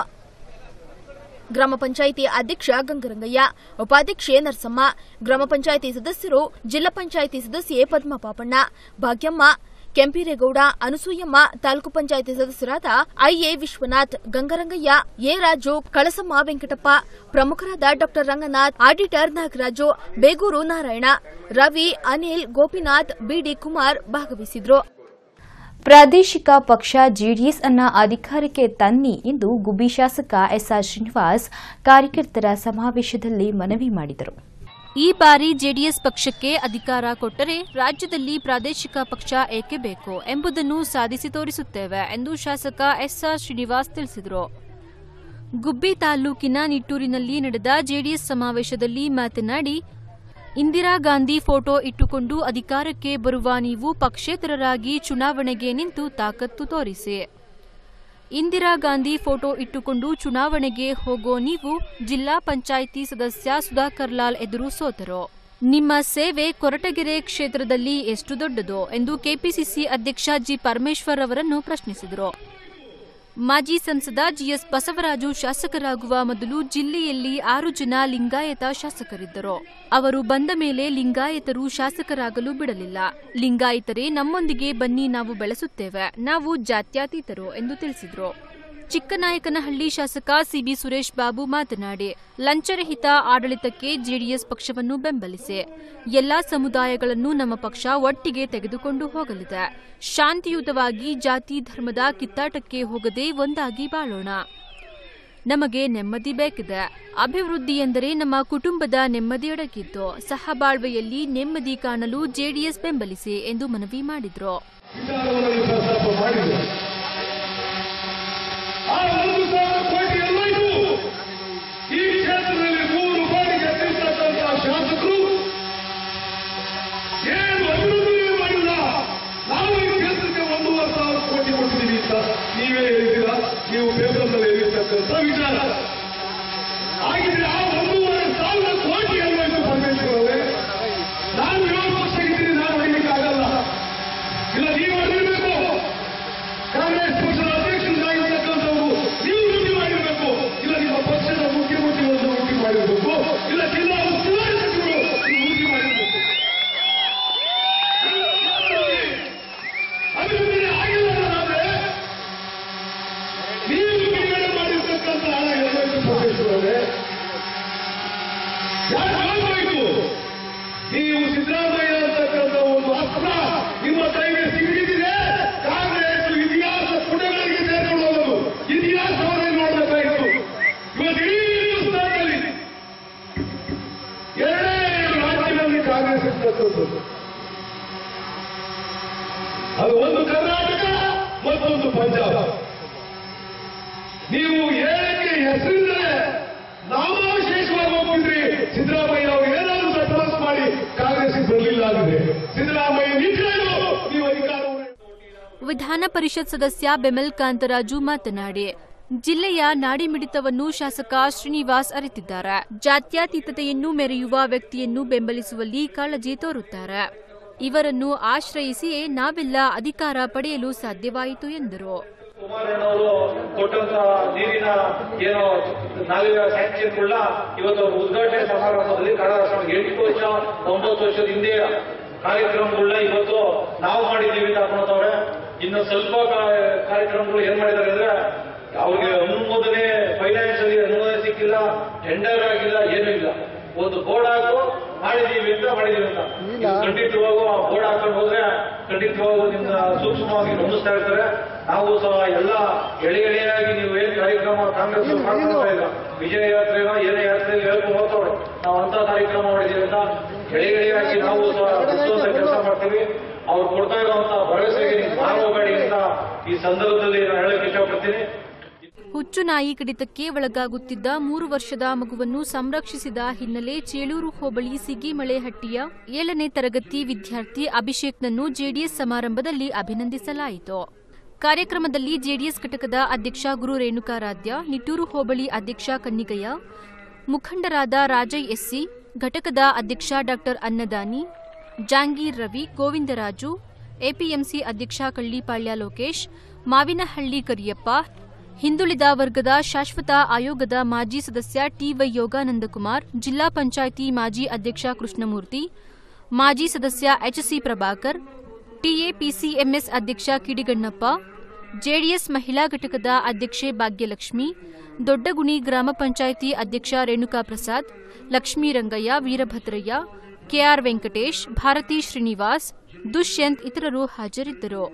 Speaker 3: ಗ್ರಾಮ ಪಂಚಾಯಿತಿ ಅಧ್ಯಕ್ಷ ಗಂಗರಂಗಯ್ಯ ಉಪಾಧ್ಯಕ್ಷೆ ನರಸಮ್ಮ ಗ್ರಾಮ ಪಂಚಾಯಿತಿ ಸದಸ್ಯರು ಜಿಲ್ಲಾ ಪಂಚಾಯಿತಿ ಸದಸ್ಯೆ ಪದ್ಮ ಪಾಪಣ್ಣ ಭಾಗ್ಯಮ್ಮ ಕೆಂಪೀರೇಗೌಡ ಅನಸೂಯಮ್ಮ ತಾಲೂಕು ಪಂಚಾಯಿತಿ ಸದಸ್ಯರಾದ ಐಎ ವಿಶ್ವನಾಥ್ ಗಂಗರಂಗಯ್ಯ ಎ ರಾಜು ಕಳಸಮ್ಮ ವೆಂಕಟಪ್ಪ ಪ್ರಮುಖರಾದ ಡಾ ರಂಗನಾಥ್ ಆಡಿಟರ್ ನಾಗರಾಜು ಬೇಗೂರು ನಾರಾಯಣ ರವಿ ಅನಿಲ್ ಗೋಪಿನಾಥ್ ಬಿಡಿ ಕುಮಾರ್ ಭಾಗವಹಿಸಿದ್ರು
Speaker 1: ಪ್ರಾದೇಶಿಕ ಪಕ್ಷ ಜೆಡಿಎಸ್ ಅನ್ನ ಅಧಿಕಾರಕ್ಕೆ ತನ್ನಿ ಎಂದು ಗುಬ್ಬಿ ಶಾಸಕ ಎಸ್ಆರ್ ಶ್ರೀನಿವಾಸ್ ಕಾರ್ಯಕರ್ತರ ಸಮಾವೇಶದಲ್ಲಿ ಮನವಿ ಮಾಡಿದರು
Speaker 7: ಈ ಬಾರಿ ಜೆಡಿಎಸ್ ಪಕ್ಷಕ್ಕೆ ಅಧಿಕಾರ ಕೊಟ್ಟರೆ ರಾಜ್ಯದಲ್ಲಿ ಪ್ರಾದೇಶಿಕ ಪಕ್ಷ ಏಕೆ ಬೇಕು ಎಂಬುದನ್ನು ಸಾಧಿಸಿ ತೋರಿಸುತ್ತೇವೆ ಎಂದು ಶಾಸಕ ಎಸ್ಆರ್ ಶ್ರೀನಿವಾಸ್ ತಿಳಿಸಿದರು ಗುಬ್ಬಿ ತಾಲೂಕಿನ ನಿಟ್ಟೂರಿನಲ್ಲಿ ನಡೆದ ಜೆಡಿಎಸ್ ಸಮಾವೇಶದಲ್ಲಿ ಮಾತನಾಡಿ ಇಂದಿರಾ ಗಾಂಧಿ ಫೋಟೋ ಇಟ್ಟುಕೊಂಡು ಅಧಿಕಾರಕ್ಕೆ ಬರುವ ನೀವು ಪಕ್ಷೇತರರಾಗಿ ಚುನಾವಣೆಗೆ ನಿಂತು ತಾಕತ್ತು ತೋರಿಸಿ ಇಂದಿರಾ ಗಾಂಧಿ ಫೋಟೋ ಇಟ್ಟುಕೊಂಡು ಚುನಾವಣೆಗೆ ಹೋಗೋ ನೀವು ಜಿಲ್ಲಾ ಪಂಚಾಯಿತಿ ಸದಸ್ಯ ಸುಧಾಕರ್ ಲಾಲ್ ಎದುರು ಸೋತರು ನಿಮ್ಮ ಸೇವೆ ಕೊರಟಗೆರೆ ಕ್ಷೇತ್ರದಲ್ಲಿ ಎಷ್ಟು ದೊಡ್ಡದು ಎಂದು ಕೆಪಿಸಿಸಿ ಅಧ್ಯಕ್ಷ ಜಿ ಪರಮೇಶ್ವರ್ ಅವರನ್ನು ಪ್ರಶ್ನಿಸಿದರು ಮಾಜಿ ಸಂಸದ ಜಿಎಸ್ ಬಸವರಾಜು ಶಾಸಕರಾಗುವ ಮೊದಲು ಜಿಲ್ಲೆಯಲ್ಲಿ ಆರು ಜನ ಲಿಂಗಾಯತ ಶಾಸಕರಿದ್ದರು ಅವರು ಬಂದ ಮೇಲೆ ಲಿಂಗಾಯತರು ಶಾಸಕರಾಗಲು ಬಿಡಲಿಲ್ಲ ಲಿಂಗಾಯತರೇ ನಮ್ಮೊಂದಿಗೆ ಬನ್ನಿ ನಾವು ಬೆಳೆಸುತ್ತೇವೆ ನಾವು ಜಾತ್ಯತೀತರು ಎಂದು ತಿಳಿಸಿದರು ಚಿಕ್ಕನಾಯಕನಹಳ್ಳಿ ಶಾಸಕ ಸಿಬಿ ಸುರೇಶ್ ಬಾಬು ಮಾತನಾಡಿ ಲಂಚರಹಿತ ಆಡಳಿತಕ್ಕೆ ಜೆಡಿಎಸ್ ಪಕ್ಷವನ್ನು ಬೆಂಬಲಿಸಿ ಎಲ್ಲಾ ಸಮುದಾಯಗಳನ್ನು ನಮ್ಮ ಪಕ್ಷ ಒಟ್ಟಿಗೆ ತೆಗೆದುಕೊಂಡು ಹೋಗಲಿದೆ ಶಾಂತಿಯುತವಾಗಿ ಜಾತಿ ಧರ್ಮದ ಕಿತ್ತಾಟಕ್ಕೆ ಹೋಗದೆ ಒಂದಾಗಿ ಬಾಳೋಣ ನಮಗೆ ನೆಮ್ಮದಿ ಬೇಕಿದೆ ಅಭಿವೃದ್ಧಿ ಎಂದರೆ ನಮ್ಮ ಕುಟುಂಬದ ನೆಮ್ಮದಿಯೊಡಗಿದ್ದು ಸಹಬಾಳ್ವೆಯಲ್ಲಿ ನೆಮ್ಮದಿ ಕಾಣಲು ಜೆಡಿಎಸ್ ಬೆಂಬಲಿಸಿ ಎಂದು ಮನವಿ ಮಾಡಿದ್ರು
Speaker 8: ವಿಚಾರವನ್ನು ಪ್ರಸ್ತಾಪ ಮಾಡಿದೆ ಆ ಒಂದು ಸಾವಿರ ಕೋಟಿ ಎಲ್ಲರಿಗೂ ಈ ಕ್ಷೇತ್ರದಲ್ಲಿ ಮೂರು ಬಾರಿಗೆ ಗೆದ್ದಿರ್ತಕ್ಕಂಥ ಶಾಸಕರು ಏನು ಅಭಿವೃದ್ಧಿ ಮಾಡಿಲ್ಲ ನಾವು ಈ ಕ್ಷೇತ್ರಕ್ಕೆ ಒಂದೂವರೆ ಸಾವಿರ ಕೋಟಿ ಕೊಟ್ಟಿದ್ದೀವಿ ಅಂತ ನೀವೇ ಹೇಳಿದ್ದೀರಾ ನೀವು ಪೇಪರ್ನಲ್ಲಿ ಹೇಳಿರ್ತಕ್ಕಂಥ ವಿಚಾರ ಹಾಗಿದ್ರೆ ಆ ಒಂದೂವರೆ ಸಾವಿರ ಕೋಟಿ ಎಲ್ಲರಿಗೂ ಪರಮೇಶ್ವರ ಅವರೇ ನಾನು ವಿರೋಧ ಪಕ್ಷ ಇದ್ದೀನಿ ನಾನು ಹೊಡಿಲಿಕ್ಕಾಗಲ್ಲ ಇಲ್ಲ ನೀವು ಹೊಡಿಬೇಕು ಕಾಂಗ್ರೆಸ್ ಪಕ್ಷದ ಅಧ್ಯಕ್ಷರಾಗಿರ್ತಕ್ಕಂಥವರು ನೀವು ಡ್ಯೂಟಿ ಮಾಡಿರಬೇಕು ಇಲ್ಲ ನಿಮ್ಮ ಪಕ್ಷದ ಮುಖ್ಯಮಂತ್ರಿಗಳನ್ನು ಡ್ಯೂಟಿ ಮಾಡಿರಬೇಕು ಇಲ್ಲ ಜಿಲ್ಲಾ ಉಸ್ತುವಾರಿ ಸಚಿವರು ನೀವು ಡ್ಯೂಟಿ ಮಾಡಿರಬೇಕು ಅಭಿವೃದ್ಧಿ ಆಗಿಲ್ಲ ಅನ್ನೋದಾದ್ರೆ ನೀವು ಬಿಡುಗಡೆ ಮಾಡಿರ್ತಕ್ಕಂಥ ಹಣ ಎಲ್ಲರಿಗೂ ಪರಮೇಶ್ವರವೇ ಯಾರು ಆಗಬೇಕು ನೀವು ಸಿದ್ದರಾಮಯ್ಯ ಅಂತಕ್ಕಂಥ ಒಂದು ಅಸ್ತ್ರ ನಿಮ್ಮ ಕೈಗೆ ಸಿಗಿದಿದೆ ಕಾಂಗ್ರೆಸ್ ಇತಿಹಾಸ ಪುಟಗಳಿಗೆ ಸೇರ್ಕೊಂಡು ಹೋಗೋದು ಇತಿಹಾಸವನ್ನೇ ನೋಡಬೇಕಾಗಿತ್ತು ಇವತ್ತು ಇಡೀ ಹಿಂದೂಸ್ತಾನದಲ್ಲಿ ಎರಡೇ ರಾಜ್ಯದಲ್ಲಿ ಕಾಂಗ್ರೆಸ್ ಇರ್ತಕ್ಕಂಥದ್ದು ಅದು ಒಂದು ಕರ್ನಾಟಕ ಮತ್ತೊಂದು ಪಂಜಾಬ್ ನೀವು ಏನಕ್ಕೆ ಹೆಸರಿಂದಲೇ ನಾಮಾವಿಶೇಷವಾಗಿ ಹೋಗ್ತಿದ್ರಿ ಸಿದ್ದರಾಮಯ್ಯ ಅವರು ಏನಾದರೂ ತಪಾಸ್ ಮಾಡಿ ಕಾಂಗ್ರೆಸ್ ಬರಲಿಲ್ಲ ಅಂದ್ರೆ ಸಿದ್ದರಾಮಯ್ಯ ನಿಂತ್ಕೊಂಡು ನೀವು ಅಧಿಕಾರವನ್ನು
Speaker 7: ವಿಧಾನ ಪರಿಷತ್ ಸದಸ್ಯ ಬೆಮೆಲ್ ಕಾಂತರಾಜು ಮಾತನಾಡಿ ಜಿಲ್ಲೆಯ ನಾಡಿಮಿಡಿತವನ್ನು ಶಾಸಕ ಶ್ರೀನಿವಾಸ್ ಅರಿತಿದ್ದಾರೆ ಜಾತ್ಯತೀತತೆಯನ್ನು ಮೆರೆಯುವ ವ್ಯಕ್ತಿಯನ್ನು ಬೆಂಬಲಿಸುವಲ್ಲಿ ಕಾಳಜಿ ತೋರುತ್ತಾರೆ ಇವರನ್ನು ಆಶ್ರಯಿಸಿಯೇ ನಾವೆಲ್ಲ ಅಧಿಕಾರ ಪಡೆಯಲು ಸಾಧ್ಯವಾಯಿತು ಎಂದರು
Speaker 9: ಕುಮಾರಣ್ಣವರು ಕೊಟ್ಟಂತ ನೀರಿನ ಏನೋ ನಾವೀಗ ಸ್ಯಾಂಕ್ಷನ್ಗಳನ್ನ ಇವತ್ತು ಉದ್ಘಾಟನೆ ಸಮಾರಂಭದಲ್ಲಿ ಕಳೆದ ವರ್ಷ ಎಂಟು ವರ್ಷ ಒಂಬತ್ತು ವರ್ಷದ ಹಿಂದೆ ಕಾರ್ಯಕ್ರಮಗಳನ್ನ ಇವತ್ತು ನಾವು ಮಾಡಿದ್ದೀವಿ ಅಂತ ಅನ್ಕೊಂತವ್ರೆ ಇನ್ನು ಸ್ವಲ್ಪ ಕಾ- ಕಾರ್ಯಕ್ರಮಗಳು ಏನ್ ಮಾಡಿದ್ದಾರೆ ಅಂದ್ರೆ ಅವ್ರಿಗೆ ಅನುಮೋದನೆ ಫೈನಾನ್ಸ್ ಅಲ್ಲಿ ಅನುಮೋದನೆ ಸಿಕ್ಕಿಲ್ಲ ಟೆಂಡರ್ ಆಗಿಲ್ಲ ಏನೂ ಇಲ್ಲ ಒಂದು ಬೋರ್ಡ್ ಹಾಕು ಮಾಡಿದೀವಿ ಅಂತ ಮಾಡಿದೀವಿ ಅಂತ ನೀವು ಖಂಡಿತವಾಗೂ ಆ ಬೋರ್ಡ್ ಹಾಕೊಂಡು ಹೋದ್ರೆ ಖಂಡಿತವಾಗೂ ನಿಮ್ನ ಸೂಕ್ಷ್ಮವಾಗಿ ಗಮನಿಸ್ತಾ ಇರ್ತಾರೆ ನಾವು ಸಹ ಎಲ್ಲ ಎಳೆ ಎಳೆಯಾಗಿ ನೀವು ಏನ್ ಕಾರ್ಯಕ್ರಮ ಕಾಂಗ್ರೆಸ್ ಅವ್ರು ಮಾಡ್ಕೊಳ್ತಾ ಇಲ್ಲ ವಿಜಯ ಯಾತ್ರೆನೋ ಏನೇ ಯಾತ್ರೆ ಹೇಳ್ಕೊಂಡು ಹೋಗ್ತವ್ರು ನಾವು ಅಂತ ಕಾರ್ಯಕ್ರಮ ಮಾಡಿದೀವಿ ಅಂತ ಎಳೆ ಎಳೆಯಾಗಿ ನಾವು ಸಹ ಗುರುತಿಸುವಂತ ಕೆಲಸ ಮಾಡ್ತೀವಿ ಅವ್ರು ಕೊಡ್ತಾ ಇರುವಂತ ಭರವಸೆಗೆ ನೀವು ಮಾರೋಬೇಡಿ ಅಂತ ಈ ಸಂದರ್ಭದಲ್ಲಿ ನಾನು ಹೇಳಕ್ ಇಷ್ಟಪಡ್ತೀನಿ
Speaker 7: ಹುಚ್ಚು ನಾಯಿ ಕಡಿತಕ್ಕೆ ಒಳಗಾಗುತ್ತಿದ್ದ ಮೂರು ವರ್ಷದ ಮಗುವನ್ನು ಸಂರಕ್ಷಿಸಿದ ಹಿನ್ನೆಲೆ ಚೇಳೂರು ಹೋಬಳಿ ಸಿಗಿಮಳೆಹಟ್ಟಿಯ ಏಳನೇ ತರಗತಿ ವಿದ್ಯಾರ್ಥಿ ಅಭಿಷೇಕ್ನನ್ನು ಜೆಡಿಎಸ್ ಸಮಾರಂಭದಲ್ಲಿ ಅಭಿನಂದಿಸಲಾಯಿತು ಕಾರ್ಯಕ್ರಮದಲ್ಲಿ ಜೆಡಿಎಸ್ ಘಟಕದ ಅಧ್ಯಕ್ಷ ಗುರು ರೇಣುಕಾರಾಧ್ಯ ನಿಟ್ಟೂರು ಹೋಬಳಿ ಅಧ್ಯಕ್ಷ ಕನ್ನಿಗಯ್ಯ ಮುಖಂಡರಾದ ರಾಜಯ್ ಎಸ್ಸಿ ಘಟಕದ ಅಧ್ಯಕ್ಷ ಡಾ ಅನ್ನದಾನಿ ಜಾಂಗೀರ್ ರವಿ ಗೋವಿಂದರಾಜು ಎಪಿಎಂಸಿ ಅಧ್ಯಕ್ಷ ಕಳ್ಳಿಪಾಳ್ಯ ಲೋಕೇಶ್ ಮಾವಿನಹಳ್ಳಿ ಕರಿಯಪ್ಪ ಹಿಂದುಳಿದ ವರ್ಗದ ಶಾಶ್ವತ ಆಯೋಗದ ಮಾಜಿ ಸದಸ್ಯ ಟಿವೈ ಯೋಗಾನಂದಕುಮಾರ್ ಜಿಲ್ಲಾ ಪಂಚಾಯಿತಿ ಮಾಜಿ ಅಧ್ಯಕ್ಷ ಕೃಷ್ಣಮೂರ್ತಿ ಮಾಜಿ ಸದಸ್ಯ ಎಚ್ಸಿ ಪ್ರಭಾಕರ್ ಟಿಎಪಿಸಿಎಂಎಸ್ ಅಧ್ಯಕ್ಷ ಕಿಡಿಗಣ್ಣಪ್ಪ ಜೆಡಿಎಸ್ ಮಹಿಳಾ ಘಟಕದ ಅಧ್ಯಕ್ಷೆ ಭಾಗ್ಯಲಕ್ಷ್ಮಿ ದೊಡ್ಡಗುಣಿ ಗ್ರಾಮ ಪಂಚಾಯಿತಿ ಅಧ್ಯಕ್ಷ ರೇಣುಕಾ ಪ್ರಸಾದ್ ಲಕ್ಷ್ಮೀ ರಂಗಯ್ಯ ವೀರಭದ್ರಯ್ಯ ಕೆಆರ್ ವೆಂಕಟೇಶ್ ಭಾರತಿ ಶ್ರೀನಿವಾಸ್ ದುಷ್ಯಂತ್ ಇತರರು ಹಾಜರಿದ್ದರು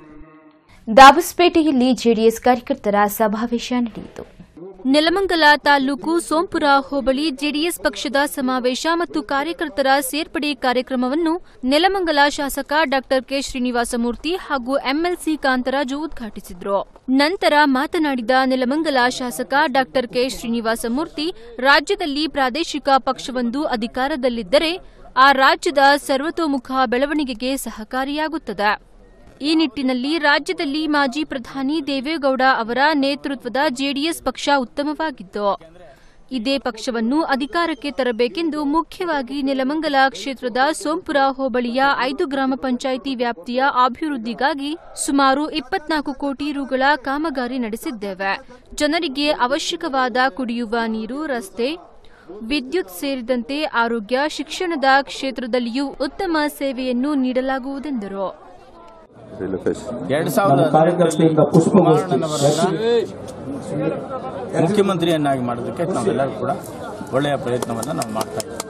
Speaker 1: ದಾಬಸ್ಪೇಟೆಯಲ್ಲಿ ಜೆಡಿಎಸ್ ಕಾರ್ಯಕರ್ತರ ಸಮಾವೇಶ ನಡೆಯಿತು
Speaker 7: ನೆಲಮಂಗಲ ತಾಲೂಕು ಸೋಂಪುರ ಹೋಬಳಿ ಜೆಡಿಎಸ್ ಪಕ್ಷದ ಸಮಾವೇಶ ಮತ್ತು ಕಾರ್ಯಕರ್ತರ ಸೇರ್ಪಡೆ ಕಾರ್ಯಕ್ರಮವನ್ನು ನೆಲಮಂಗಲ ಶಾಸಕ ಡಾ ಕೆ ಶ್ರೀನಿವಾಸಮೂರ್ತಿ ಹಾಗೂ ಎಂಎಲ್ಸಿ ಕಾಂತರಾಜು ಉದ್ಘಾಟಿಸಿದ್ರು ನಂತರ ಮಾತನಾಡಿದ ನೆಲಮಂಗಲ ಶಾಸಕ ಡಾ ಕೆ ಶ್ರೀನಿವಾಸಮೂರ್ತಿ ರಾಜ್ಯದಲ್ಲಿ ಪ್ರಾದೇಶಿಕ ಪಕ್ಷವೊಂದು ಅಧಿಕಾರದಲ್ಲಿದ್ದರೆ ಆ ರಾಜ್ಯದ ಸರ್ವತೋಮುಖ ಬೆಳವಣಿಗೆಗೆ ಸಹಕಾರಿಯಾಗುತ್ತದೆ ಈ ನಿಟ್ಟಿನಲ್ಲಿ ರಾಜ್ಯದಲ್ಲಿ ಮಾಜಿ ಪ್ರಧಾನಿ ದೇವೇಗೌಡ ಅವರ ನೇತೃತ್ವದ ಜೆಡಿಎಸ್ ಪಕ್ಷ ಉತ್ತಮವಾಗಿದ್ದು ಇದೇ ಪಕ್ಷವನ್ನು ಅಧಿಕಾರಕ್ಕೆ ತರಬೇಕೆಂದು ಮುಖ್ಯವಾಗಿ ನೆಲಮಂಗಲ ಕ್ಷೇತ್ರದ ಸೋಂಪುರ ಹೋಬಳಿಯ ಐದು ಗ್ರಾಮ ಪಂಚಾಯಿತಿ ವ್ಯಾಪ್ತಿಯ ಅಭಿವೃದ್ಧಿಗಾಗಿ ಸುಮಾರು ಇಪ್ಪತ್ನಾಲ್ಕು ಕೋಟಿ ರುಗಳ ಕಾಮಗಾರಿ ನಡೆಸಿದ್ದೇವೆ ಜನರಿಗೆ ಅವಶ್ಯಕವಾದ ಕುಡಿಯುವ ನೀರು ರಸ್ತೆ ವಿದ್ಯುತ್ ಸೇರಿದಂತೆ ಆರೋಗ್ಯ ಶಿಕ್ಷಣದ ಕ್ಷೇತ್ರದಲ್ಲಿಯೂ ಉತ್ತಮ ಸೇವೆಯನ್ನು ನೀಡಲಾಗುವುದೆಂದರು
Speaker 10: ಎರಡ್ ಸಾವಿರದ
Speaker 2: ಕಾರ್ಯಕರ್ತೆಯಿಂದ ಪುಷ್ಪಗೋಷ್ಠಿ
Speaker 10: ಮುಖ್ಯಮಂತ್ರಿಯನ್ನಾಗಿ ಮಾಡೋದಕ್ಕೆ ನಾವೆಲ್ಲರೂ ಕೂಡ ಒಳ್ಳೆಯ ಪ್ರಯತ್ನವನ್ನು ನಾವು ಮಾಡ್ತಾ ಇದ್ದೀವಿ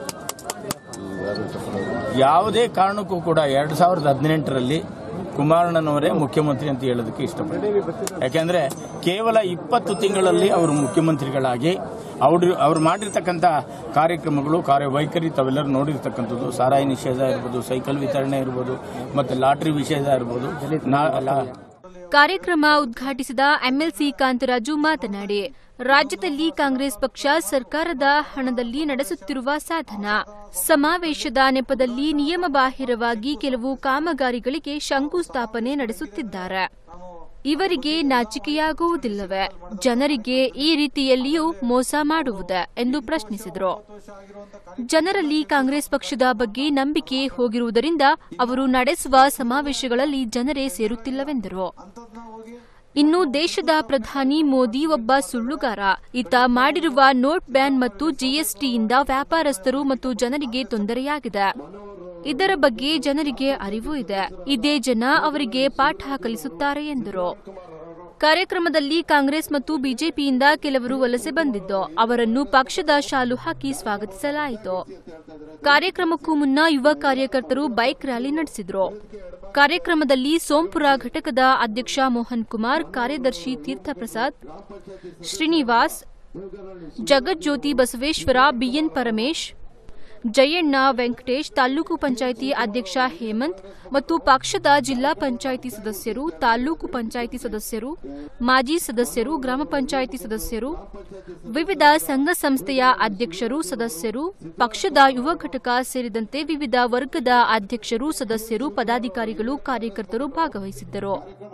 Speaker 10: ಯಾವುದೇ ಕಾರಣಕ್ಕೂ ಕೂಡ ಎರಡ್ ಸಾವಿರದ ಹದಿನೆಂಟರಲ್ಲಿ ಕುಮಾರಣ್ಣನವರೇ ಮುಖ್ಯಮಂತ್ರಿ ಅಂತ ಹೇಳೋದಕ್ಕೆ ಇಷ್ಟಪಡ್ತೀನಿ ಯಾಕೆಂದ್ರೆ ಕೇವಲ ಇಪ್ಪತ್ತು ತಿಂಗಳಲ್ಲಿ ಅವರು ಮುಖ್ಯಮಂತ್ರಿಗಳಾಗಿ ಅವರು ಅವ್ರು ಮಾಡಿರ್ತಕ್ಕಂಥ ಕಾರ್ಯಕ್ರಮಗಳು ಕಾರ್ಯವೈಖರಿ ತಾವೆಲ್ಲರೂ ನೋಡಿರ್ತಕ್ಕಂಥದ್ದು ಸಾರಾಯಿ ನಿಷೇಧ ಇರ್ಬೋದು ಸೈಕಲ್ ವಿತರಣೆ ಇರ್ಬೋದು ಮತ್ತೆ ಲಾಟ್ರಿ ವಿಷಯ ಇರ್ಬೋದು ನಾ- ಲಾ-
Speaker 7: ಕಾರ್ಯಕ್ರಮ ಉದ್ಘಾಟಿಸಿದ ಎಂಎಲ್ಸಿ ಕಾಂತರಾಜು ಮಾತನಾಡಿ ರಾಜ್ಯದಲ್ಲಿ ಕಾಂಗ್ರೆಸ್ ಪಕ್ಷ ಸರ್ಕಾರದ ಹಣದಲ್ಲಿ ನಡೆಸುತ್ತಿರುವ ಸಾಧನ ಸಮಾವೇಶದ ನೆಪದಲ್ಲಿ ನಿಯಮಬಾಹಿರವಾಗಿ ಕೆಲವು ಕಾಮಗಾರಿಗಳಿಗೆ ಶಂಕುಸ್ಥಾಪನೆ ನಡೆಸುತ್ತಿದ್ದಾರೆ ಇವರಿಗೆ ನಾಚಿಕೆಯಾಗುವುದಿಲ್ಲವೇ ಜನರಿಗೆ ಈ ರೀತಿಯಲ್ಲಿಯೂ ಮೋಸ ಮಾಡುವುದೇ ಎಂದು ಪ್ರಶ್ನಿಸಿದರು ಜನರಲ್ಲಿ ಕಾಂಗ್ರೆಸ್ ಪಕ್ಷದ ಬಗ್ಗೆ ನಂಬಿಕೆ ಹೋಗಿರುವುದರಿಂದ ಅವರು ನಡೆಸುವ ಸಮಾವೇಶಗಳಲ್ಲಿ ಜನರೇ ಸೇರುತ್ತಿಲ್ಲವೆಂದರು ಇನ್ನು ದೇಶದ ಪ್ರಧಾನಿ ಮೋದಿ ಒಬ್ಬ ಸುಳ್ಳುಗಾರ ಈತ ಮಾಡಿರುವ ನೋಟ್ ಬ್ಯಾನ್ ಮತ್ತು ಜಿಎಸ್ಟಿಯಿಂದ ವ್ಯಾಪಾರಸ್ಥರು ಮತ್ತು ಜನರಿಗೆ ತೊಂದರೆಯಾಗಿದೆ ಇದರ ಬಗ್ಗೆ ಜನರಿಗೆ ಅರಿವು ಇದೆ ಇದೇ ಜನ ಅವರಿಗೆ ಪಾಠ ಕಲಿಸುತ್ತಾರೆ ಎಂದರು ಕಾರ್ಯಕ್ರಮದಲ್ಲಿ ಕಾಂಗ್ರೆಸ್ ಮತ್ತು ಬಿಜೆಪಿಯಿಂದ ಕೆಲವರು ವಲಸೆ ಬಂದಿದ್ದು ಅವರನ್ನು ಪಕ್ಷದ ಶಾಲು ಹಾಕಿ ಸ್ವಾಗತಿಸಲಾಯಿತು ಕಾರ್ಯಕ್ರಮಕ್ಕೂ ಮುನ್ನ ಯುವ ಕಾರ್ಯಕರ್ತರು ಬೈಕ್ ರ್ಯಾಲಿ ನಡೆಸಿದ್ರು ಕಾರ್ಯಕ್ರಮದಲ್ಲಿ ಸೋಂಪುರ ಘಟಕದ ಅಧ್ಯಕ್ಷ ಮೋಹನ್ ಕುಮಾರ್ ಕಾರ್ಯದರ್ಶಿ ತೀರ್ಥಪ್ರಸಾದ್ ಶ್ರೀನಿವಾಸ್ ಜಗಜ್ಯೋತಿ ಬಸವೇಶ್ವರ ಬಿಎನ್ ಪರಮೇಶ್ ಜಯಣ್ಣ ವೆಂಕಟೇಶ್ ತಾಲೂಕು ಪಂಚಾಯಿತಿ ಅಧ್ಯಕ್ಷ ಹೇಮಂತ್ ಮತ್ತು ಪಕ್ಷದ ಜಿಲ್ಲಾ ಪಂಚಾಯಿತಿ ಸದಸ್ಯರು ತಾಲೂಕು ಪಂಚಾಯಿತಿ ಸದಸ್ಯರು ಮಾಜಿ ಸದಸ್ಯರು ಗ್ರಾಮ ಪಂಚಾಯಿತಿ ಸದಸ್ಯರು ವಿವಿಧ ಸಂಘ ಸಂಸ್ಥೆಯ ಅಧ್ಯಕ್ಷರು ಸದಸ್ಯರು ಪಕ್ಷದ ಯುವ ಘಟಕ ಸೇರಿದಂತೆ ವಿವಿಧ ವರ್ಗದ ಅಧ್ಯಕ್ಷರು ಸದಸ್ಯರು ಪದಾಧಿಕಾರಿಗಳು ಕಾರ್ಯಕರ್ತರು ಭಾಗವಹಿಸಿದ್ದರು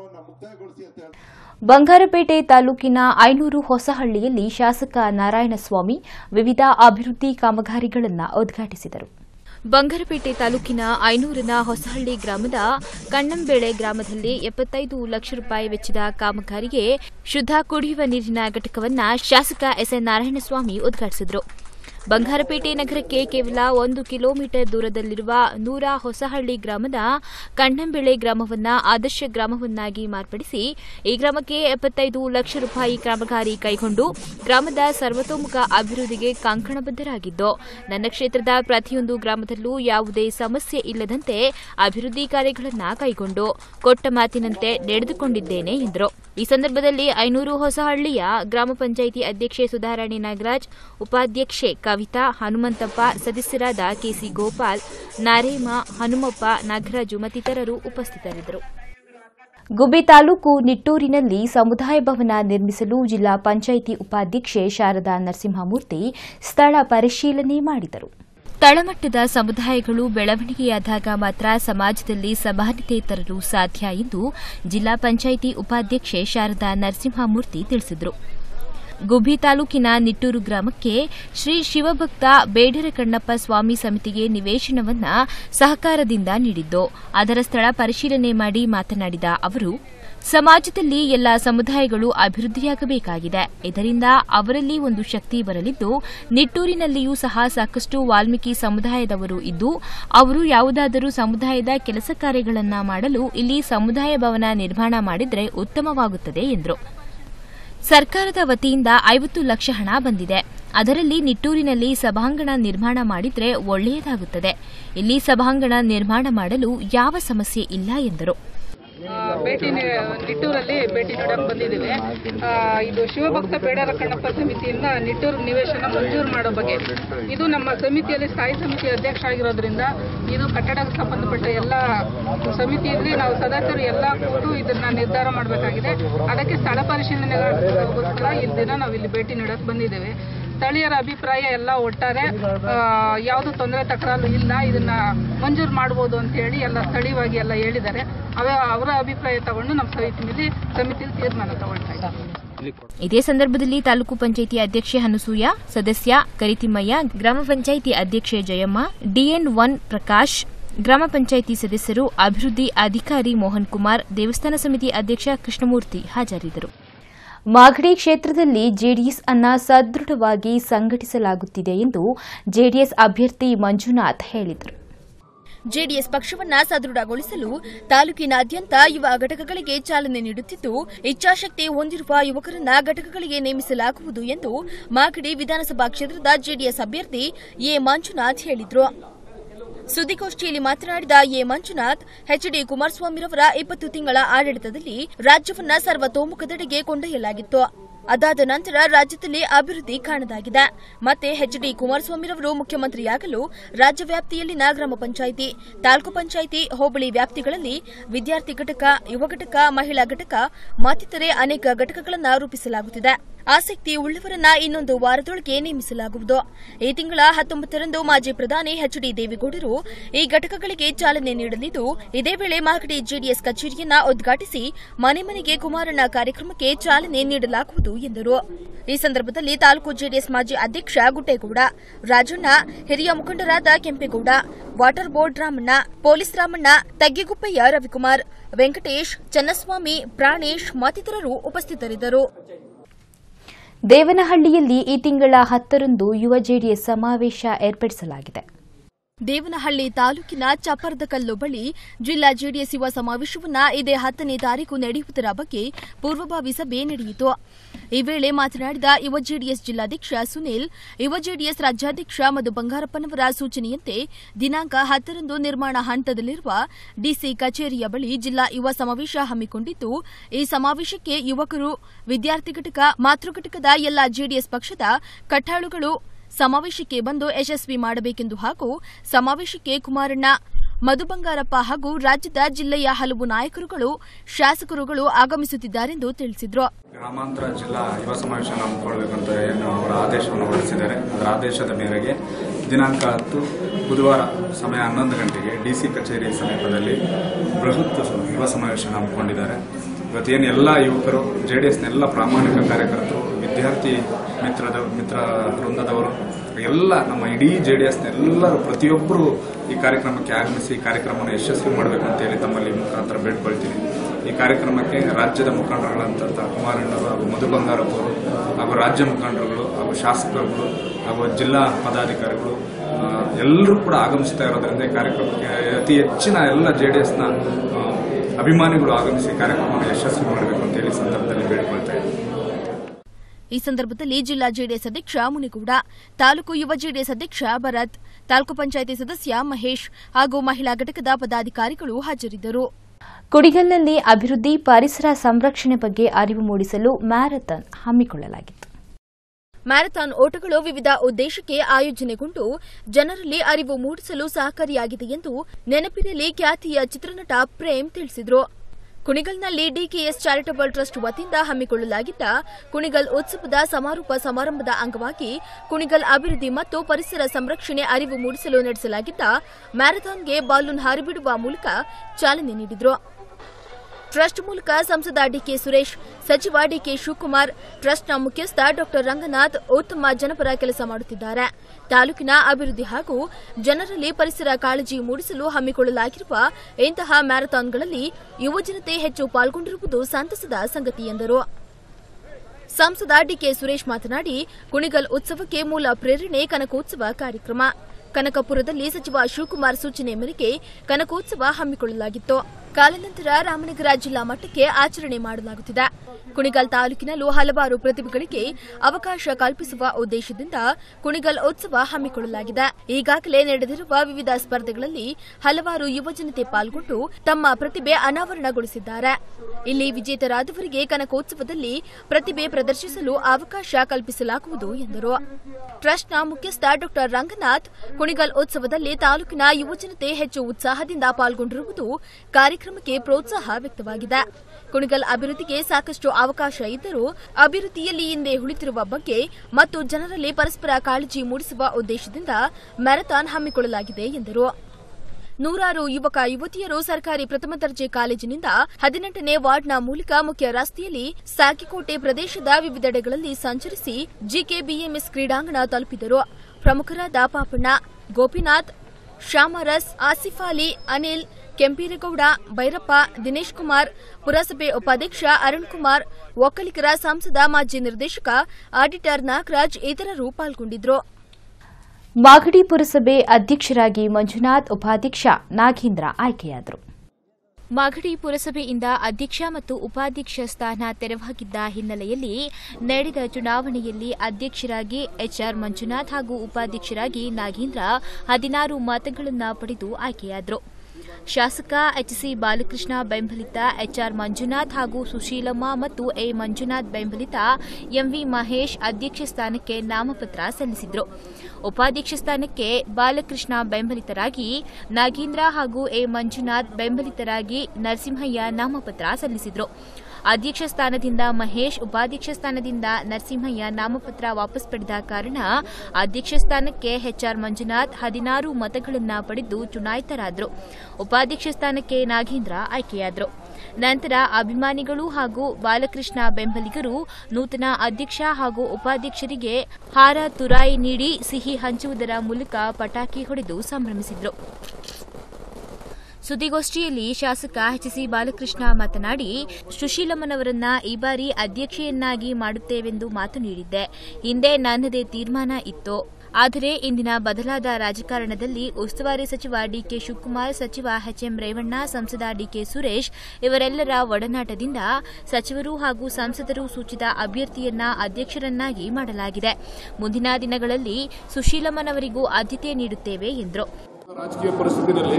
Speaker 1: ಬಂಗಾರಪೇಟೆ ತಾಲೂಕಿನ ಐನೂರು ಹೊಸಹಳ್ಳಿಯಲ್ಲಿ ಶಾಸಕ ನಾರಾಯಣಸ್ವಾಮಿ ವಿವಿಧ ಅಭಿವೃದ್ಧಿ ಕಾಮಗಾರಿಗಳನ್ನು ಉದ್ಘಾಟಿಸಿದರು ಬಂಗಾರಪೇಟೆ ತಾಲೂಕಿನ ಐನೂರಿನ ಹೊಸಹಳ್ಳಿ ಗ್ರಾಮದ ಕಣ್ಣಂಬೇಳೆ ಗ್ರಾಮದಲ್ಲಿ ಎಪ್ಪತ್ತೈದು ಲಕ್ಷ ರೂಪಾಯಿ ವೆಚ್ಚದ ಕಾಮಗಾರಿಗೆ ಶುದ್ಧ ಕುಡಿಯುವ ನೀರಿನ ಘಟಕವನ್ನು ಶಾಸಕ ಎಸ್ಎನ್ ನಾರಾಯಣಸ್ವಾಮಿ ಉದ್ಘಾಟಿಸಿದರು ಬಂಗಾರಪೇಟೆ ನಗರಕ್ಕೆ ಕೇವಲ ಒಂದು ಕಿಲೋಮೀಟರ್ ದೂರದಲ್ಲಿರುವ ನೂರ ಹೊಸಹಳ್ಳಿ ಗ್ರಾಮದ ಕಣ್ಣಂಬೆಳೆ ಗ್ರಾಮವನ್ನ ಆದರ್ಶ ಗ್ರಾಮವನ್ನಾಗಿ ಮಾರ್ಪಡಿಸಿ ಈ ಗ್ರಾಮಕ್ಕೆ ಎಪ್ಪತ್ತೈದು ಲಕ್ಷ ರೂಪಾಯಿ ಕಾಮಗಾರಿ ಕೈಗೊಂಡು ಗ್ರಾಮದ ಸರ್ವತೋಮುಖ ಅಭಿವೃದ್ಧಿಗೆ ಕಂಕಣಬದ್ಧರಾಗಿದ್ದು ನನ್ನ ಕ್ಷೇತ್ರದ ಪ್ರತಿಯೊಂದು ಗ್ರಾಮದಲ್ಲೂ ಯಾವುದೇ ಸಮಸ್ಯೆ ಇಲ್ಲದಂತೆ ಅಭಿವೃದ್ಧಿ ಕಾರ್ಯಗಳನ್ನು ಕೈಗೊಂಡು ಕೊಟ್ಟ ಮಾತಿನಂತೆ ನಡೆದುಕೊಂಡಿದ್ದೇನೆ ಎಂದರು ಈ ಸಂದರ್ಭದಲ್ಲಿ ಐನೂರು ಹೊಸಹಳ್ಳಿಯ ಗ್ರಾಮ ಪಂಚಾಯಿತಿ ಅಧ್ಯಕ್ಷೆ ಸುಧಾರಾಣಿ ನಾಗರಾಜ್ ಉಪಾಧ್ಯಕ್ಷೆ ಕವಿತಾ ಹನುಮಂತಪ್ಪ ಸದಸ್ಯರಾದ ಕೆಸಿ ಗೋಪಾಲ್ ನಾರೇಮ ಹನುಮಪ್ಪ ನಾಗರಾಜು ಮತ್ತಿತರರು ಉಪಸ್ಥಿತರಿದ್ದರು ಗುಬ್ಬಿ ತಾಲೂಕು ನಿಟ್ಟೂರಿನಲ್ಲಿ ಸಮುದಾಯ ಭವನ ನಿರ್ಮಿಸಲು ಜಿಲ್ಲಾ ಪಂಚಾಯಿತಿ ಉಪಾಧ್ಯಕ್ಷೆ ಶಾರದಾ ನರಸಿಂಹಮೂರ್ತಿ ಸ್ಥಳ ಪರಿಶೀಲನೆ ಮಾಡಿದರು ತಳಮಟ್ಟದ ಸಮುದಾಯಗಳು ಬೆಳವಣಿಗೆಯಾದಾಗ ಮಾತ್ರ ಸಮಾಜದಲ್ಲಿ ಸಮಾನತೆ ತರಲು ಸಾಧ್ಯ ಎಂದು ಜಿಲ್ಲಾ ಪಂಚಾಯಿತಿ ಉಪಾಧ್ಯಕ್ಷೆ ಶಾರದಾ ನರಸಿಂಹಮೂರ್ತಿ ತಿಳಿಸಿದರು ಗುಬ್ಬಿ ತಾಲೂಕಿನ ನಿಟ್ಟೂರು ಗ್ರಾಮಕ್ಕೆ ಶ್ರೀ ಶಿವಭಕ್ತ ಬೇಡರ ಕಣ್ಣಪ್ಪ ಸ್ವಾಮಿ ಸಮಿತಿಗೆ ನಿವೇಶನವನ್ನ ಸಹಕಾರದಿಂದ ನೀಡಿದ್ದು ಅದರ ಸ್ಥಳ ಪರಿಶೀಲನೆ ಮಾಡಿ ಮಾತನಾಡಿದ ಅವರು ಸಮಾಜದಲ್ಲಿ ಎಲ್ಲ ಸಮುದಾಯಗಳು ಅಭಿವೃದ್ಧಿಯಾಗಬೇಕಾಗಿದೆ ಇದರಿಂದ ಅವರಲ್ಲಿ ಒಂದು ಶಕ್ತಿ ಬರಲಿದ್ದು ನಿಟ್ಟೂರಿನಲ್ಲಿಯೂ ಸಹ ಸಾಕಷ್ಟು ವಾಲ್ಮೀಕಿ ಸಮುದಾಯದವರು ಇದ್ದು ಅವರು ಯಾವುದಾದರೂ ಸಮುದಾಯದ ಕೆಲಸ ಕಾರ್ಯಗಳನ್ನು ಮಾಡಲು ಇಲ್ಲಿ ಸಮುದಾಯ ಭವನ ನಿರ್ಮಾಣ ಮಾಡಿದರೆ ಉತ್ತಮವಾಗುತ್ತದೆ ಎಂದರು ಸರ್ಕಾರದ ವತಿಯಿಂದ ಐವತ್ತು ಲಕ್ಷ ಹಣ ಬಂದಿದೆ ಅದರಲ್ಲಿ ನಿಟ್ಟೂರಿನಲ್ಲಿ ಸಭಾಂಗಣ ನಿರ್ಮಾಣ ಮಾಡಿದ್ರೆ ಒಳ್ಳೆಯದಾಗುತ್ತದೆ ಇಲ್ಲಿ ಸಭಾಂಗಣ ನಿರ್ಮಾಣ ಮಾಡಲು ಯಾವ ಸಮಸ್ಯೆ ಇಲ್ಲ ಎಂದರು
Speaker 11: ಆ, ಭೇಟಿ ನೀ- ನಿಟ್ಟೂರಲ್ಲಿ ಭೇಟಿ ನೀಡಕ್ಕೆ ಬಂದಿದ್ದೀವಿ ಆ, ಇದು ಶಿವಭಕ್ತ ಬೇಡರ ಕಣ್ಣಪ್ಪ ಸಮಿತಿಯಿಂದ ನಿಟ್ಟೂರು ನಿವೇಶನ ಮಂಜೂರು ಮಾಡೋ ಬಗ್ಗೆ ಇದು ನಮ್ಮ ಸಮಿತಿಯಲ್ಲಿ ಸ್ಥಾಯಿ ಸಮಿತಿ ಅಧ್ಯಕ್ಷ ಆಗಿರೋದ್ರಿಂದ ಇದು ಕಟ್ಟಡಕ್ಕೆ ಸಂಬಂಧಪಟ್ಟ ಎಲ್ಲ ಸಮಿತಿಯಲ್ಲಿ ನಾವು ಸದಸ್ಯರು ಎಲ್ಲ ಕೂತು ಇದನ್ನ ನಿರ್ಧಾರ ಮಾಡಬೇಕಾಗಿದೆ ಅದಕ್ಕೆ ಸ್ಥಳ ಪರಿಶೀಲನೆಗೋಸ್ಕರ ಈ ದಿನ ನಾವು ಇಲ್ಲಿ ಭೇಟಿ ನೀಡಕ್ಕೆ ಬಂದಿದ್ದೇವೆ ಸ್ಥಳೀಯರ ಅಭಿಪ್ರಾಯ ಎಲ್ಲ ಒಟ್ಟಾರೆ ಯಾವುದು ತೊಂದರೆ ತಕರಾರು ಇಲ್ಲ ಇದನ್ನ ಮಂಜೂರು ಮಾಡ್ಬೋದು ಅಂತ ಹೇಳಿ ಎಲ್ಲ ಸ್ಥಳೀಯವಾಗಿ ಎಲ್ಲ ಹೇಳಿದ್ದಾರೆ ಅವ ಅವರ ಅಭಿಪ್ರಾಯ ತಗೊಂಡು ನಮ್ಮ ಸಮಿತಿಯಲ್ಲಿ ಸಮಿತಿಯಲ್ಲಿ ತೀರ್ಮಾನ ತಗೊಳ್ತಾ ಇದ್ದೀವಿ
Speaker 1: ಇದೇ ಸಂದರ್ಭದಲ್ಲಿ ತಾಲೂಕು ಪಂಚಾಯಿತಿ ಅಧ್ಯಕ್ಷೆ ಹನುಸೂಯ ಸದಸ್ಯ ಕರಿತಿಮ್ಮಯ್ಯ ಗ್ರಾಮ ಪಂಚಾಯಿತಿ ಅಧ್ಯಕ್ಷೆ ಜಯಮ್ಮ ಡಿಎನ್ ಒನ್ ಪ್ರಕಾಶ್ ಗ್ರಾಮ ಪಂಚಾಯಿತಿ ಸದಸ್ಯರು ಅಭಿವೃದ್ಧಿ ಅಧಿಕಾರಿ ಮೋಹನ್ ಕುಮಾರ್ ದೇವಸ್ಥಾನ ಸಮಿತಿ ಅಧ್ಯಕ್ಷ ಕೃಷ್ಣಮೂರ್ತಿ ಹಾಜರಿದ್ದರು ಮಾಗಡಿ ಕ್ಷೇತ್ರದಲ್ಲಿ ಜೆಡಿಎಸ್ ಅನ್ನ ಸದೃಢವಾಗಿ ಸಂಘಟಿಸಲಾಗುತ್ತಿದೆ ಎಂದು ಜೆಡಿಎಸ್ ಅಭ್ಯರ್ಥಿ ಮಂಜುನಾಥ್ ಹೇಳಿದರು
Speaker 3: ಜೆಡಿಎಸ್ ಪಕ್ಷವನ್ನ ಸದೃಢಗೊಳಿಸಲು ತಾಲೂಕಿನಾದ್ಯಂತ ಯುವ ಘಟಕಗಳಿಗೆ ಚಾಲನೆ ನೀಡುತ್ತಿದ್ದು ಇಚ್ಛಾಶಕ್ತಿ ಹೊಂದಿರುವ ಯುವಕರನ್ನ ಘಟಕಗಳಿಗೆ ನೇಮಿಸಲಾಗುವುದು ಎಂದು ಮಾಗಡಿ ವಿಧಾನಸಭಾ ಕ್ಷೇತ್ರದ ಜೆಡಿಎಸ್ ಅಭ್ಯರ್ಥಿ ಎ ಮಂಜುನಾಥ್ ಹೇಳಿದರು ಸುದ್ದಿಗೋಷ್ಠಿಯಲ್ಲಿ ಮಾತನಾಡಿದ ಎ ಮಂಜುನಾಥ್ ಎಚ್ಡಿ ಕುಮಾರಸ್ವಾಮಿರವರ ಇಪ್ಪತ್ತು ತಿಂಗಳ ಆಡಳಿತದಲ್ಲಿ ರಾಜ್ಯವನ್ನ ಸರ್ವತೋಮುಖದೆಡೆಗೆ ಕೊಂಡೊಯ್ಯಲಾಗಿತ್ತು ಅದಾದ ನಂತರ ರಾಜ್ಯದಲ್ಲಿ ಅಭಿವೃದ್ಧಿ ಕಾಣದಾಗಿದೆ ಮತ್ತೆ ಎಚ್ಡಿ ಕುಮಾರಸ್ವಾಮಿರವರು ಮುಖ್ಯಮಂತ್ರಿಯಾಗಲು ರಾಜ್ಯ ವ್ಯಾಪ್ತಿಯಲ್ಲಿನ ಗ್ರಾಮ ಪಂಚಾಯಿತಿ ತಾಲೂಕು ಪಂಚಾಯಿತಿ ಹೋಬಳಿ ವ್ಯಾಪ್ತಿಗಳಲ್ಲಿ ವಿದ್ಯಾರ್ಥಿ ಘಟಕ ಯುವ ಘಟಕ ಮಹಿಳಾ ಘಟಕ ಮತ್ತಿತರೆ ಅನೇಕ ಘಟಕಗಳನ್ನು ರೂಪಿಸಲಾಗುತ್ತಿದೆ ಆಸಕ್ತಿ ಉಳ್ಳವರನ್ನ ಇನ್ನೊಂದು ವಾರದೊಳಗೆ ನೇಮಿಸಲಾಗುವುದು ಈ ತಿಂಗಳ ಹತ್ತೊಂಬತ್ತರಂದು ಮಾಜಿ ಪ್ರಧಾನಿ ಎಚ್ ಡಿ ದೇವೇಗೌಡರು ಈ ಘಟಕಗಳಿಗೆ ಚಾಲನೆ ನೀಡಲಿದ್ದು ಇದೇ ವೇಳೆ ಮಾಗಡಿ ಜೆಡಿಎಸ್ ಕಚೇರಿಯನ್ನ ಉದ್ಘಾಟಿಸಿ ಮನೆ ಮನೆಗೆ ಕುಮಾರಣ್ಣ ಕಾರ್ಯಕ್ರಮಕ್ಕೆ ಚಾಲನೆ ನೀಡಲಾಗುವುದು ಎಂದರು ಈ ಸಂದರ್ಭದಲ್ಲಿ ತಾಲೂಕು ಜೆಡಿಎಸ್ ಮಾಜಿ ಅಧ್ಯಕ್ಷ ಗುಟ್ಟೇಗೌಡ ರಾಜಣ್ಣ ಹಿರಿಯ ಮುಖಂಡರಾದ Kempegowda water board Ramanna police Ramanna Thaggiguppaiah Ravikumar Venkatesh Channaswamy Pranesh ಮತ್ತಿತರರು ಉಪಸ್ಥಿತರಿದ್ದರು
Speaker 1: ದೇವನಹಳ್ಳಿಯಲ್ಲಿ ಈ ತಿಂಗಳ ಹತ್ತರಂದು ಯುವ ಜೆಡಿಎಸ್ ಸಮಾವೇಶ ಏರ್ಪಡಿಸಲಾಗಿದೆ
Speaker 3: ದೇವನಹಳ್ಳಿ ತಾಲೂಕಿನ ಚಪ್ಪರದಕಲ್ಲು ಬಳಿ ಜಿಲ್ಲಾ ಜೆಡಿಎಸ್ ಯುವ ಸಮಾವೇಶವನ್ನ ಇದೇ ಹತ್ತನೇ ತಾರೀಕು ನಡೆಯುವುದರ ಬಗ್ಗೆ ಪೂರ್ವಭಾವಿ ಸಭೆ ನಡೆಯಿತು ಈ ವೇಳೆ ಮಾತನಾಡಿದ ಯುವ ಜೆಡಿಎಸ್ ಜಿಲ್ಲಾಧ್ಯಕ್ಷ ಸುನೀಲ್ ಯುವ ಜೆಡಿಎಸ್ ರಾಜ್ಯಾಧ್ಯಕ್ಷ ಮಧು ಬಂಗಾರಪ್ಪನವರ ಸೂಚನೆಯಂತೆ ದಿನಾಂಕ ಹತ್ತರಂದು ನಿರ್ಮಾಣ ಹಂತದಲ್ಲಿರುವ ಡಿಸಿ ಕಚೇರಿಯ ಬಳಿ ಜಿಲ್ಲಾ ಯುವ ಸಮಾವೇಶ ಹಮ್ಮಿಕೊಂಡಿದ್ದು ಈ ಸಮಾವೇಶಕ್ಕೆ ಯುವಕರು ವಿದ್ಯಾರ್ಥಿ ಘಟಕ ಮಾತೃ ಘಟಕದ ಎಲ್ಲಾ ಜೆಡಿಎಸ್ ಪಕ್ಷದ ಕಟ್ಟಾಳುಗಳು ಸಮಾವೇಶಕ್ಕೆ ಬಂದು ಯಶಸ್ವಿ ಮಾಡಬೇಕೆಂದು ಹಾಗೂ ಸಮಾವೇಶಕ್ಕೆ ಕುಮಾರಣ್ಣ ಮಧು ಬಂಗಾರಪ್ಪ ಹಾಗೂ ರಾಜ್ಯದ ಜಿಲ್ಲೆಯ ಹಲವು ನಾಯಕರುಗಳು ಶಾಸಕರುಗಳು ಆಗಮಿಸುತ್ತಿದ್ದಾರೆಂದು ತಿಳಿಸಿದರು
Speaker 12: ಗ್ರಾಮಾಂತರ ಜಿಲ್ಲಾ ಯುವ ಸಮಾವೇಶ ಹಮ್ಮಿಕೊಳ್ಬೇಕಂತ ಏನು ಅವರ ಆದೇಶವನ್ನು ಹೊರಡಿಸಿದ್ದಾರೆ ಅದರ ಆದೇಶದ ಮೇರೆಗೆ ದಿನಾಂಕ ಹತ್ತು ಬುಧವಾರ ಸಮಯ ಹನ್ನೊಂದು ಗಂಟೆಗೆ ಡಿಸಿ ಕಚೇರಿ ಸಮೀಪದಲ್ಲಿ ಬೃಹತ್ ಯುವ ಸಮಾವೇಶ ಹಮ್ಮಿಕೊಂಡಿದ್ದಾರೆ ಇವತ್ತೇನು ಎಲ್ಲ ಯುವಕರು ಜೆ ಡಿ ಎಸ್ನ ಎಲ್ಲ ಪ್ರಾಮಾಣಿಕ ಕಾರ್ಯಕರ್ತರು ವಿದ್ಯಾರ್ಥಿ ಮಿತ್ರದ ಮಿತ್ರ ವೃಂದದವರು ಎಲ್ಲ ನಮ್ಮ ಇಡೀ ಜೆ ಡಿ ಎಸ್ನ ಎಲ್ಲರೂ ಪ್ರತಿಯೊಬ್ಬರು ಈ ಕಾರ್ಯಕ್ರಮಕ್ಕೆ ಆಗಮಿಸಿ ಈ ಕಾರ್ಯಕ್ರಮವನ್ನು ಯಶಸ್ವಿ ಮಾಡಬೇಕು ಅಂತೇಳಿ ತಮ್ಮಲ್ಲಿ ಮುಖಾಂತರ ಬೇಡ್ಕೊಳ್ತೀನಿ ಈ ಕಾರ್ಯಕ್ರಮಕ್ಕೆ ರಾಜ್ಯದ ಮುಖಂಡರುಗಳಂತ ಕುಮಾರಣ್ಣವರು ಹಾಗೂ ಮಧು ಬಂಗಾರಪ್ಪ ಅವರು ಹಾಗೂ ರಾಜ್ಯ ಮುಖಂಡರುಗಳು ಹಾಗೂ ಶಾಸಕರುಗಳು ಹಾಗೂ ಜಿಲ್ಲಾ ಪದಾಧಿಕಾರಿಗಳು ಆ, ಎಲ್ಲರೂ ಕೂಡ ಆಗಮಿಸ್ತಾ ಇರೋದ್ರಿಂದ ಈ ಕಾರ್ಯಕ್ರಮಕ್ಕೆ ಅತಿ ಹೆಚ್ಚಿನ ಎಲ್ಲ ಜೆ ಡಿ ಎಸ್ನ ಅಭಿಮಾನಿಗಳು ಆಗಮಿಸಿ ಕಾರ್ಯಕ್ರಮವನ್ನು ಯಶಸ್ವಿ ಮಾಡಬೇಕು ಅಂತ ಹೇಳಿ ಈ ಸಂದರ್ಭದಲ್ಲಿ ಬೇಡಿಕೊಳ್ತಾ ಇದ್ದೀನಿ
Speaker 3: ಈ ಸಂದರ್ಭದಲ್ಲಿ ಜಿಲ್ಲಾ ಜೆಡಿಎಸ್ ಅಧ್ಯಕ್ಷ ಮುನಿಗೌಡ ತಾಲೂಕು ಯುವ ಜೆಡಿಎಸ್ ಅಧ್ಯಕ್ಷ ಭರತ್ ತಾಲೂಕು ಪಂಚಾಯಿತಿ ಸದಸ್ಯ ಮಹೇಶ್ ಹಾಗೂ ಮಹಿಳಾ ಘಟಕದ ಪದಾಧಿಕಾರಿಗಳು ಹಾಜರಿದ್ದರು
Speaker 1: ಕುಡಿಗಲ್ನಲ್ಲಿ ಅಭಿವೃದ್ಧಿ ಪರಿಸರ ಸಂರಕ್ಷಣೆ ಬಗ್ಗೆ ಅರಿವು ಮೂಡಿಸಲು ಮ್ಯಾರಥಾನ್ ಹಮ್ಮಿಕೊಳ್ಳಲಾಗಿತ್ತು
Speaker 3: ಮ್ಯಾರಥಾನ್ ಓಟಗಳು ವಿವಿಧ ಉದ್ದೇಶಕ್ಕೆ ಆಯೋಜನೆಗೊಂಡು ಜನರಲ್ಲಿ ಅರಿವು ಮೂಡಿಸಲು ಸಹಕಾರಿಯಾಗಿದೆ ಎಂದು ನೆನಪಿನಲ್ಲಿ ಖ್ಯಾತಿಯ ಚಿತ್ರನಟ ಪ್ರೇಮ್ ತಿಳಿಸಿದರು ಕುಣಿಗಲ್ನಲ್ಲಿ ಡಿಕೆಎಸ್ ಚಾರಿಟಬಲ್ ಟ್ರಸ್ಟ್ ವತಿಯಿಂದ ಹಮ್ಮಿಕೊಳ್ಳಲಾಗಿದ್ದ ಕುಣಿಗಲ್ ಉತ್ಸವದ ಸಮಾರೋಪ ಸಮಾರಂಭದ ಅಂಗವಾಗಿ ಕುಣಿಗಲ್ ಅಭಿವೃದ್ಧಿ ಮತ್ತು ಪರಿಸರ ಸಂರಕ್ಷಣೆ ಅರಿವು ಮೂಡಿಸಲು ನಡೆಸಲಾಗಿದ್ದ ಮ್ಯಾರಥಾನ್ಗೆ ಬಾಲೂನ್ ಹಾರಿಬಿಡುವ ಮೂಲಕ ಚಾಲನೆ ನೀಡಿದರು ಟ್ರಸ್ಟ್ ಮೂಲಕ ಸಂಸದ ಡಿಕೆ ಸುರೇಶ್ ಸಚಿವ ಡಿಕೆ ಶಿವಕುಮಾರ್ ಟ್ರಸ್ಟ್ನ ಮುಖ್ಯಸ್ಥ ಡಾ ರಂಗನಾಥ್ ಉತ್ತಮ ಜನಪರ ಕೆಲಸ ಮಾಡುತ್ತಿದ್ದಾರೆ ತಾಲೂಕಿನ ಅಭಿವೃದ್ಧಿ ಹಾಗೂ ಜನರಲ್ಲಿ ಪರಿಸರ ಕಾಳಜಿ ಮೂಡಿಸಲು ಹಮ್ಮಿಕೊಳ್ಳಲಾಗಿರುವ ಇಂತಹ ಮ್ಯಾರಥಾನ್ಗಳಲ್ಲಿ ಯುವಜನತೆ ಹೆಚ್ಚು ಪಾಲ್ಗೊಂಡಿರುವುದು ಸಂತಸದ ಸಂಗತಿ ಎಂದರು ಸಂಸದ ಡಿಕೆ ಸುರೇಶ್ ಮಾತನಾಡಿ ಕುಣಿಗಲ್ ಉತ್ಸವಕ್ಕೆ ಮೂಲ ಪ್ರೇರಣೆ ಕನಕೋತ್ಸವ ಕಾರ್ಯಕ್ರಮ ಕನಕಪುರದಲ್ಲಿ ಸಚಿವ ಶಿವಕುಮಾರ್ ಸೂಚನೆ ಮೇರೆಗೆ ಕನಕೋತ್ಸವ ಹಮ್ಮಿಕೊಳ್ಳಲಾಗಿತ್ತು ಕಾಲಾನಂತರ ರಾಮನಗರ ಜಿಲ್ಲಾ ಮಟ್ಟಕ್ಕೆ ಆಚರಣೆ ಮಾಡಲಾಗುತ್ತಿದೆ ಕುಣಿಗಲ್ ತಾಲೂಕಿನಲ್ಲೂ ಹಲವಾರು ಪ್ರತಿಭೆಗಳಿಗೆ ಅವಕಾಶ ಕಲ್ಪಿಸುವ ಉದ್ದೇಶದಿಂದ ಕುಣಿಗಲ್ ಉತ್ಸವ ಹಮ್ಮಿಕೊಳ್ಳಲಾಗಿದೆ ಈಗಾಗಲೇ ನಡೆದಿರುವ ವಿವಿಧ ಸ್ಪರ್ಧೆಗಳಲ್ಲಿ ಹಲವಾರು ಯುವಜನತೆ ಪಾಲ್ಗೊಂಡು ತಮ್ಮ ಪ್ರತಿಭೆ ಅನಾವರಣಗೊಳಿಸಿದ್ದಾರೆ ಇಲ್ಲಿ ವಿಜೇತರಾದವರಿಗೆ ಕನಕೋತ್ಸವದಲ್ಲಿ ಪ್ರತಿಭೆ ಪ್ರದರ್ಶಿಸಲು ಅವಕಾಶ ಕಲ್ಪಿಸಲಾಗುವುದು ಎಂದರು ಟ್ರಸ್ಟ್ನ ಮುಖ್ಯಸ್ಥ ಡಾ ರಂಗನಾಥ್ ಕುಣಿಗಲ್ ಉತ್ಸವದಲ್ಲಿ ತಾಲೂಕಿನ ಯುವಜನತೆ ಹೆಚ್ಚು ಉತ್ಸಾಹದಿಂದ ಪಾಲ್ಗೊಂಡಿರುವುದು ಕಾರ್ಯಕ್ರಮಕ್ಕೆ ಪ್ರೋತ್ಸಾಹ ವ್ಯಕ್ತವಾಗಿದೆ ಕುಣಿಗಲ್ ಅಭಿವೃದ್ಧಿಗೆ ಸಾಕಷ್ಟು ಅವಕಾಶ ಇದ್ದರೂ ಅಭಿವೃದ್ಧಿಯಲ್ಲಿ ಹಿಂದೆ ಉಳಿತಿರುವ ಬಗ್ಗೆ ಮತ್ತು ಜನರಲ್ಲಿ ಪರಸ್ಪರ ಕಾಳಜಿ ಮೂಡಿಸುವ ಉದ್ದೇಶದಿಂದ ಮ್ಯಾರಥಾನ್ ಹಮ್ಮಿಕೊಳ್ಳಲಾಗಿದೆ ಎಂದರು ನೂರಾರು ಯುವಕ ಯುವತಿಯರು ಸರ್ಕಾರಿ ಪ್ರಥಮ ದರ್ಜೆ ಕಾಲೇಜಿನಿಂದ ಹದಿನೆಂಟನೇ ವಾರ್ಡ್ನ ಮೂಲಕ ಮುಖ್ಯ ರಸ್ತೆಯಲ್ಲಿ ಸಾಕಿಕೋಟೆ ಪ್ರದೇಶದ ವಿವಿಧೆಡೆಗಳಲ್ಲಿ ಸಂಚರಿಸಿ ಜಿಕೆಬಿಎಂಎಸ್ ಕ್ರೀಡಾಂಗಣ ತಲುಪಿದರು ಪ್ರಮುಖರಾದ ಪಾಪಣ್ಣ ಗೋಪಿನಾಥ್ ಶ್ಯಾಮರಸ್ ಆಸಿಫ್ ಅಲಿ ಅನಿಲ್ ಕೆಂಪೀರೇಗೌಡ ಭೈರಪ್ಪ ದಿನೇಶ್ ಕುಮಾರ್ ಪುರಸಭೆ ಉಪಾಧ್ಯಕ್ಷ ಅರುಣ್ ಕುಮಾರ್ ಒಕ್ಕಲಿಗರ ಸಂಸದ ಮಾಜಿ ನಿರ್ದೇಶಕ ಆಡಿಟರ್ ನಾಗರಾಜ್ ಇತರರು ಪಾಲ್ಗೊಂಡಿದ್ದರು
Speaker 1: ಮಾಗಡಿ ಪುರಸಭೆ ಅಧ್ಯಕ್ಷರಾಗಿ ಮಂಜುನಾಥ್ ಉಪಾಧ್ಯಕ್ಷ ನಾಗೇಂದ್ರ ಆಯ್ಕೆಯಾದರು ಮಾಗಡಿ ಪುರಸಭೆಯಿಂದ ಅಧ್ಯಕ್ಷ ಮತ್ತು ಉಪಾಧ್ಯಕ್ಷ ಸ್ಥಾನ ತೆರವಾಗಿದ್ದ ಹಿನ್ನೆಲೆಯಲ್ಲಿ ನಡೆದ ಚುನಾವಣೆಯಲ್ಲಿ ಅಧ್ಯಕ್ಷರಾಗಿ ಎಚ್ಆರ್ ಮಂಜುನಾಥ್ ಹಾಗೂ ಉಪಾಧ್ಯಕ್ಷರಾಗಿ ನಾಗೇಂದ್ರ ಹದಿನಾರು ಮತಗಳನ್ನು ಪಡೆದು ಆಯ್ಕೆಯಾದರು ಶಾಸಕ ಎಚ್ಸಿ ಬಾಲಕೃಷ್ಣ ಬೆಂಬಲಿತ ಎಚ್ಆರ್ ಮಂಜುನಾಥ್ ಹಾಗೂ ಸುಶೀಲಮ್ಮ ಮತ್ತು ಎ ಮಂಜುನಾಥ್ ಬೆಂಬಲಿತ ಎಂವಿ ಮಹೇಶ್ ಅಧ್ಯಕ್ಷ ಸ್ಥಾನಕ್ಕೆ ನಾಮಪತ್ರ ಸಲ್ಲಿಸಿದರು ಉಪಾಧ್ಯಕ್ಷ ಸ್ಥಾನಕ್ಕೆ ಬಾಲಕೃಷ್ಣ ಬೆಂಬಲಿತರಾಗಿ ನಾಗೇಂದ್ರ ಹಾಗೂ ಎ ಮಂಜುನಾಥ್ ಬೆಂಬಲಿತರಾಗಿ ನರಸಿಂಹಯ್ಯ ನಾಮಪತ್ರ ಸಲ್ಲಿಸಿದರು ಅಧ್ಯಕ್ಷ ಸ್ಥಾನದಿಂದ ಮಹೇಶ್ ಉಪಾಧ್ಯಕ್ಷ ಸ್ಥಾನದಿಂದ ನರಸಿಂಹಯ್ಯ ನಾಮಪತ್ರ ವಾಪಸ್ ಪಡೆದ ಕಾರಣ ಅಧ್ಯಕ್ಷ ಸ್ಥಾನಕ್ಕೆ ಎಚ್ಆರ್ ಮಂಜುನಾಥ್ ಹದಿನಾರು ಮತಗಳನ್ನು ಪಡೆದು ಚುನಾಯಿತರಾದರು ಉಪಾಧ್ಯಕ್ಷ ಸ್ಥಾನಕ್ಕೆ ನಾಗೇಂದ್ರ ಆಯ್ಕೆಯಾದರು ನಂತರ ಅಭಿಮಾನಿಗಳು ಹಾಗೂ ಬಾಲಕೃಷ್ಣ ಬೆಂಬಲಿಗರು ನೂತನ ಅಧ್ಯಕ್ಷ ಹಾಗೂ ಉಪಾಧ್ಯಕ್ಷರಿಗೆ ಹಾರ ತುರಾಯಿ ನೀಡಿ ಸಿಹಿ ಹಂಚುವುದರ ಮೂಲಕ ಪಟಾಕಿ ಹೊಡೆದು ಸಂಭ್ರಮಿಸಿದರು ಸುದ್ದಿಗೋಷ್ಠಿಯಲ್ಲಿ ಶಾಸಕ ಎಚ್ಸಿ ಬಾಲಕೃಷ್ಣ ಮಾತನಾಡಿ ಸುಶೀಲಮ್ಮನವರನ್ನ ಈ ಬಾರಿ ಅಧ್ಯಕ್ಷೆಯನ್ನಾಗಿ ಮಾಡುತ್ತೇವೆಂದು ಮಾತು ನೀಡಿದ್ದೆ ಹಿಂದೆ ನನ್ನದೇ ತೀರ್ಮಾನ ಇತ್ತು ಆದರೆ ಇಂದಿನ ಬದಲಾದ ರಾಜಕಾರಣದಲ್ಲಿ ಉಸ್ತುವಾರಿ ಸಚಿವ ಡಿಕೆ ಶಿವಕುಮಾರ್ ಸಚಿವ ಎಚ್ಎಂ ರೇವಣ್ಣ ಸಂಸದ ಡಿಕೆ ಸುರೇಶ್ ಇವರೆಲ್ಲರ ಒಡನಾಟದಿಂದ ಸಚಿವರು ಹಾಗೂ ಸಂಸದರು ಸೂಚಿತ ಅಭ್ಯರ್ಥಿಯನ್ನ ಅಧ್ಯಕ್ಷರನ್ನಾಗಿ ಮಾಡಲಾಗಿದೆ ಮುಂದಿನ ದಿನಗಳಲ್ಲಿ ಸುಶೀಲಮ್ಮನವರಿಗೂ ಆದ್ಯತೆ ನೀಡುತ್ತೇವೆ ಎಂದರು
Speaker 13: ರಾಜಕೀಯ ಪರಿಸ್ಥಿತಿನಲ್ಲಿ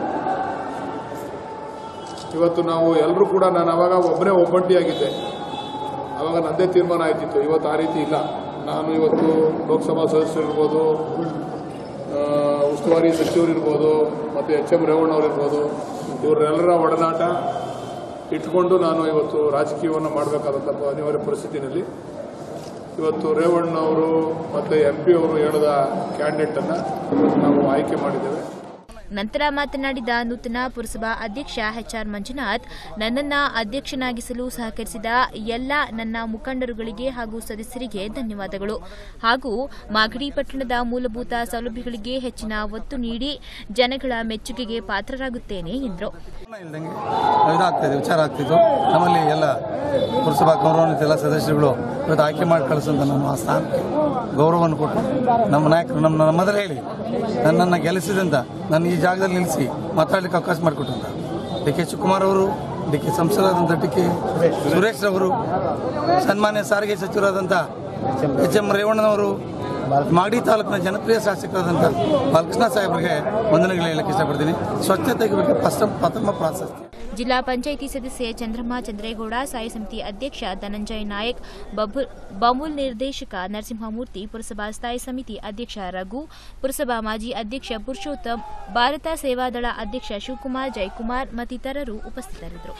Speaker 13: ಇವತ್ತು ನಾವು ಎಲ್ಲರೂ ಕೂಡ ನಾನು ಅವಾಗ ಒಬ್ಬನೇ ಒಬ್ಬಂಟಿಯಾಗಿದ್ದೆ ಅವಾಗ ನನ್ನದೇ ತೀರ್ಮಾನ ಆಯ್ತಿತ್ತು ಇವತ್ತು ಆ ರೀತಿ ಇಲ್ಲ ನಾನು ಇವತ್ತು ಲೋಕಸಭಾ ಸದಸ್ಯರಿರ್ಬೋದು ಆ, ಉಸ್ತುವಾರಿ ಸಚಿವರಿರ್ಬೋದು ಮತ್ತು ಎಚ್ ಎಂ ರೇವಣ್ಣವ್ರು ಇರ್ಬೋದು ಇವರೆಲ್ಲರ ಒಡನಾಟ ಇಟ್ಕೊಂಡು ನಾನು ಇವತ್ತು ರಾಜಕೀಯವನ್ನು ಮಾಡಬೇಕಾದಂಥ ಅನಿವಾರ್ಯ ಪರಿಸ್ಥಿತಿನಲ್ಲಿ ಇವತ್ತು ರೇವಣ್ಣವರು ಮತ್ತು ಎಂ ಪಿ ಅವರು ಹೇಳಿದ ಕ್ಯಾಂಡಿಡೇಟನ್ನು ನಾವು ಆಯ್ಕೆ ಮಾಡಿದ್ದೇವೆ
Speaker 1: ನಂತರ ಮಾತನಾಡಿದ ನೂತನ ಪುರಸಭಾ ಅಧ್ಯಕ್ಷ ಎಚ್ಆರ್ ಮಂಜುನಾಥ್ ನನ್ನನ್ನ ಅಧ್ಯಕ್ಷನಾಗಿಸಲು ಸಹಕರಿಸಿದ ಎಲ್ಲ ನನ್ನ ಮುಖಂಡರುಗಳಿಗೆ ಹಾಗೂ ಸದಸ್ಯರಿಗೆ ಧನ್ಯವಾದಗಳು ಹಾಗೂ ಮಾಗಡಿ ಪಟ್ಟಣದ ಮೂಲಭೂತ ಸೌಲಭ್ಯಗಳಿಗೆ ಹೆಚ್ಚಿನ ಒತ್ತು ನೀಡಿ ಜನಗಳ ಮೆಚ್ಚುಗೆಗೆ ಪಾತ್ರರಾಗುತ್ತೇನೆ ಎಂದರು
Speaker 14: ಇದಾಗ್ತಿದೆ ವಿಚಾರ ಆಗ್ತಿದ್ದು ನಮ್ಮಲ್ಲಿ ಎಲ್ಲ ಪುರಸಭಾ ಗೌರವಾನ್ವಿತ ಎಲ್ಲ ಸದಸ್ಯರುಗಳು ಇವತ್ತು ಆಯ್ಕೆ ಮಾಡಿ ಕಳಿಸಂತ ನಮ್ಮ ಆ ಸ್ಥಾನಕ್ಕೆ ಗೌರವವನ್ನು ಕೊಟ್ಟು ನಮ್ಮ ನಾಯಕರು ನಮ್ಮ ನಮ್ಮ ಮೊದಲು ಹೇಳಿ ನನ್ನನ್ನು ಗೆಲ್ಲಿಸಿದಂತ ನನ್ನ ಈ ಜಾಗದಲ್ಲಿ ನಿಲ್ಲಿಸಿ ಮಾತಾಡಲಿಕ್ಕೆ ಅವಕಾಶ ಮಾಡಿಕೊಟ್ಟಂತ ಡಿ ಕೆ ಶಿವಕುಮಾರ್ ಅವರು ಡಿ ಕೆ ಸಂಸದರಾದಂಥ ಡಿ ಕೆ ಸುರೇಶ್ ಅವರು ಸನ್ಮಾನ್ಯ ಸಾರಿಗೆ ಸಚಿವರಾದಂಥ ಎಚ್ ಎಂ ರೇವಣ್ಣನವರು ಮಾಗಡಿ ತಾಲೂಕಿನ ಜನಪ್ರಿಯ ಶಾಸಕರಾದಂಥ ಬಾಲಕೃಷ್ಣ ಸಾಹೇಬರಿಗೆ ವಂದನೆಗಳು ಹೇಳಕ್ಕೆ ಇಷ್ಟಪಡ್ತೀನಿ ಸ್ವಚ್ಛತೆಗೆ ಬಗ್ಗೆ ಪ್ರಥಮ ಪ್ರಥಮ ಪ್ರಾಶಸ್ತ್ಯ
Speaker 1: ಜಿಲ್ಲಾ ಪಂಚಾಯಿತಿ ಸದಸ್ಯೆ ಚಂದ್ರಮ್ಮ ಚಂದ್ರೇಗೌಡ ಸ್ಥಾಯಿ ಸಮಿತಿ ಅಧ್ಯಕ್ಷ ಧನಂಜಯ ನಾಯಕ್ ಬಬು- ಬಮೂಲ್ ನಿರ್ದೇಶಕ ನರಸಿಂಹಮೂರ್ತಿ ಪುರಸಭಾ ಸ್ಥಾಯಿ ಸಮಿತಿ ಅಧ್ಯಕ್ಷ ರಘು ಪುರಸಭಾ ಮಾಜಿ ಅಧ್ಯಕ್ಷ ಪುರುಷೋತ್ತಮ್ ಭಾರತ ಸೇವಾದಳ ಅಧ್ಯಕ್ಷ ಶಿವಕುಮಾರ್ ಜಯಕುಮಾರ್ ಮತ್ತಿತರರು ಉಪಸ್ಥಿತರಿದ್ದರು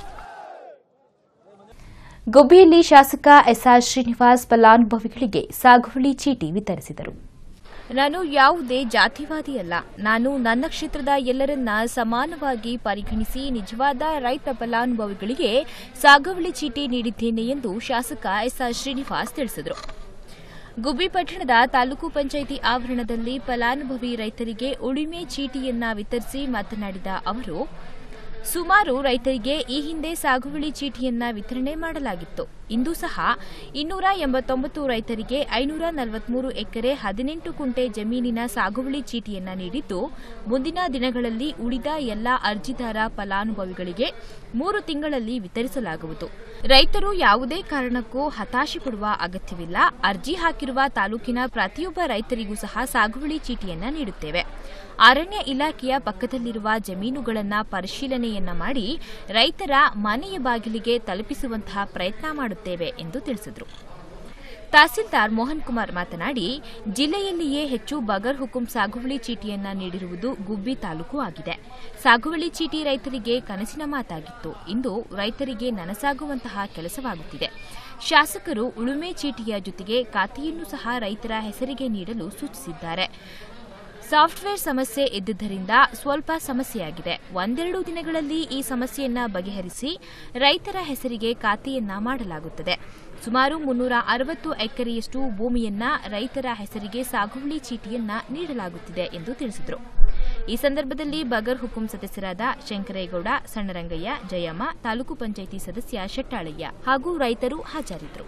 Speaker 1: ಗುಬ್ಬಿಯಲ್ಲಿ ಶಾಸಕ ಎಸ್ಆರ್ ಶ್ರೀನಿವಾಸ್ ಫಲಾನುಭವಿಗಳಿಗೆ ಸಾಗುವಳಿ ಚೀಟಿ ವಿತರಿಸಿದರು ನಾನು ಯಾವುದೇ ಜಾತಿವಾದಿಯಲ್ಲ ನಾನು ನನ್ನ ಕ್ಷೇತ್ರದ ಎಲ್ಲರನ್ನ ಸಮಾನವಾಗಿ ಪರಿಗಣಿಸಿ ನಿಜವಾದ ರೈತ ಫಲಾನುಭವಿಗಳಿಗೆ ಸಾಗುವಳಿ ಚೀಟಿ ನೀಡಿದ್ದೇನೆ ಎಂದು ಶಾಸಕ ಎಸ್ಆರ್ ಶ್ರೀನಿವಾಸ್ ತಿಳಿಸಿದರು ಗುಬ್ಬಿ ಪಟ್ಟಣದ ತಾಲೂಕು ಪಂಚಾಯಿತಿ ಆವರಣದಲ್ಲಿ ಫಲಾನುಭವಿ ರೈತರಿಗೆ ಉಳಿಮೆ ಚೀಟಿಯನ್ನ ವಿತರಿಸಿ ಮಾತನಾಡಿದ ಅವರು ಸುಮಾರು ರೈತರಿಗೆ ಈ ಹಿಂದೆ ಸಾಗುವಳಿ ಚೀಟಿಯನ್ನ ವಿತರಣೆ ಮಾಡಲಾಗಿತ್ತು ಇಂದು ಸಹ ಇನ್ನೂರ ಎಂಬತ್ತೊಂಬತ್ತು ರೈತರಿಗೆ ಐನೂರ ನಲವತ್ಮೂರು ಎಕರೆ ಹದಿನೆಂಟು ಕುಂಟೆ ಜಮೀನಿನ ಸಾಗುವಳಿ ಚೀಟಿಯನ್ನ ನೀಡಿದ್ದು ಮುಂದಿನ ದಿನಗಳಲ್ಲಿ ಉಳಿದ ಎಲ್ಲಾ ಅರ್ಜಿದಾರ ಫಲಾನುಭವಿಗಳಿಗೆ ಮೂರು ತಿಂಗಳಲ್ಲಿ ವಿತರಿಸಲಾಗುವುದು ರೈತರು ಯಾವುದೇ ಕಾರಣಕ್ಕೂ ಹತಾಶೆ ಪಡುವ ಅಗತ್ಯವಿಲ್ಲ ಅರ್ಜಿ ಹಾಕಿರುವ ತಾಲೂಕಿನ ಪ್ರತಿಯೊಬ್ಬ ರೈತರಿಗೂ ಸಹ ಸಾಗುವಳಿ ಚೀಟಿಯನ್ನ ನೀಡುತ್ತೇವೆ ಅರಣ್ಯ ಇಲಾಖೆಯ ಪಕ್ಕದಲ್ಲಿರುವ ಜಮೀನುಗಳನ್ನ ಪರಿಶೀಲನೆಯನ್ನ ಮಾಡಿ ರೈತರ ಮನೆಯ ಬಾಗಿಲಿಗೆ ತಲುಪಿಸುವಂತಹ ಪ್ರಯತ್ನ ಮಾಡುತ್ತೇವೆ ಎಂದು ತಿಳಿಸಿದರು ತಹಸೀಲ್ದಾರ್ ಮೋಹನ್ ಕುಮಾರ್ ಮಾತನಾಡಿ ಜಿಲ್ಲೆಯಲ್ಲಿಯೇ ಹೆಚ್ಚು ಬಗರ್ ಹುಕುಂ ಸಾಗುವಳಿ ಚೀಟಿಯನ್ನ ನೀಡಿರುವುದು ಗುಬ್ಬಿ ತಾಲೂಕು ಆಗಿದೆ ಸಾಗುವಳಿ ಚೀಟಿ ರೈತರಿಗೆ ಕನಸಿನ ಮಾತಾಗಿತ್ತು ಇಂದು ರೈತರಿಗೆ ನನಸಾಗುವಂತಹ ಕೆಲಸವಾಗುತ್ತಿದೆ ಶಾಸಕರು ಉಳುಮೆ ಚೀಟಿಯ ಜೊತೆಗೆ ಖಾತೆಯನ್ನು ಸಹ ರೈತರ ಹೆಸರಿಗೆ ನೀಡಲು ಸೂಚಿಸಿದ್ದಾರೆ ಸಾಫ್ಟ್ವೇರ್ ಸಮಸ್ಯೆ ಇದ್ದುದರಿಂದ ಸ್ವಲ್ಪ ಸಮಸ್ಯೆಯಾಗಿದೆ ಒಂದೆರಡು ದಿನಗಳಲ್ಲಿ ಈ ಸಮಸ್ಯೆಯನ್ನ ಬಗೆಹರಿಸಿ ರೈತರ ಹೆಸರಿಗೆ ಖಾತೆಯನ್ನ ಮಾಡಲಾಗುತ್ತದೆ ಸುಮಾರು ಮುನ್ನೂರ ಅರವತ್ತು ಎಕರೆಯಷ್ಟು ಭೂಮಿಯನ್ನ ರೈತರ ಹೆಸರಿಗೆ ಸಾಗುವಳಿ ಚೀಟಿಯನ್ನ ನೀಡಲಾಗುತ್ತಿದೆ ಎಂದು ತಿಳಿಸಿದರು ಈ ಸಂದರ್ಭದಲ್ಲಿ ಬಗರ್ ಹುಕುಂ ಸದಸ್ಯರಾದ ಶಂಕರೇಗೌಡ ಸಣ್ಣರಂಗಯ್ಯ ಜಯಮ್ಮ ತಾಲೂಕು ಪಂಚಾಯಿತಿ ಸದಸ್ಯ ಶೆಟ್ಟಾಳಯ್ಯ ಹಾಗೂ ರೈತರು ಹಾಜರಿದ್ದರು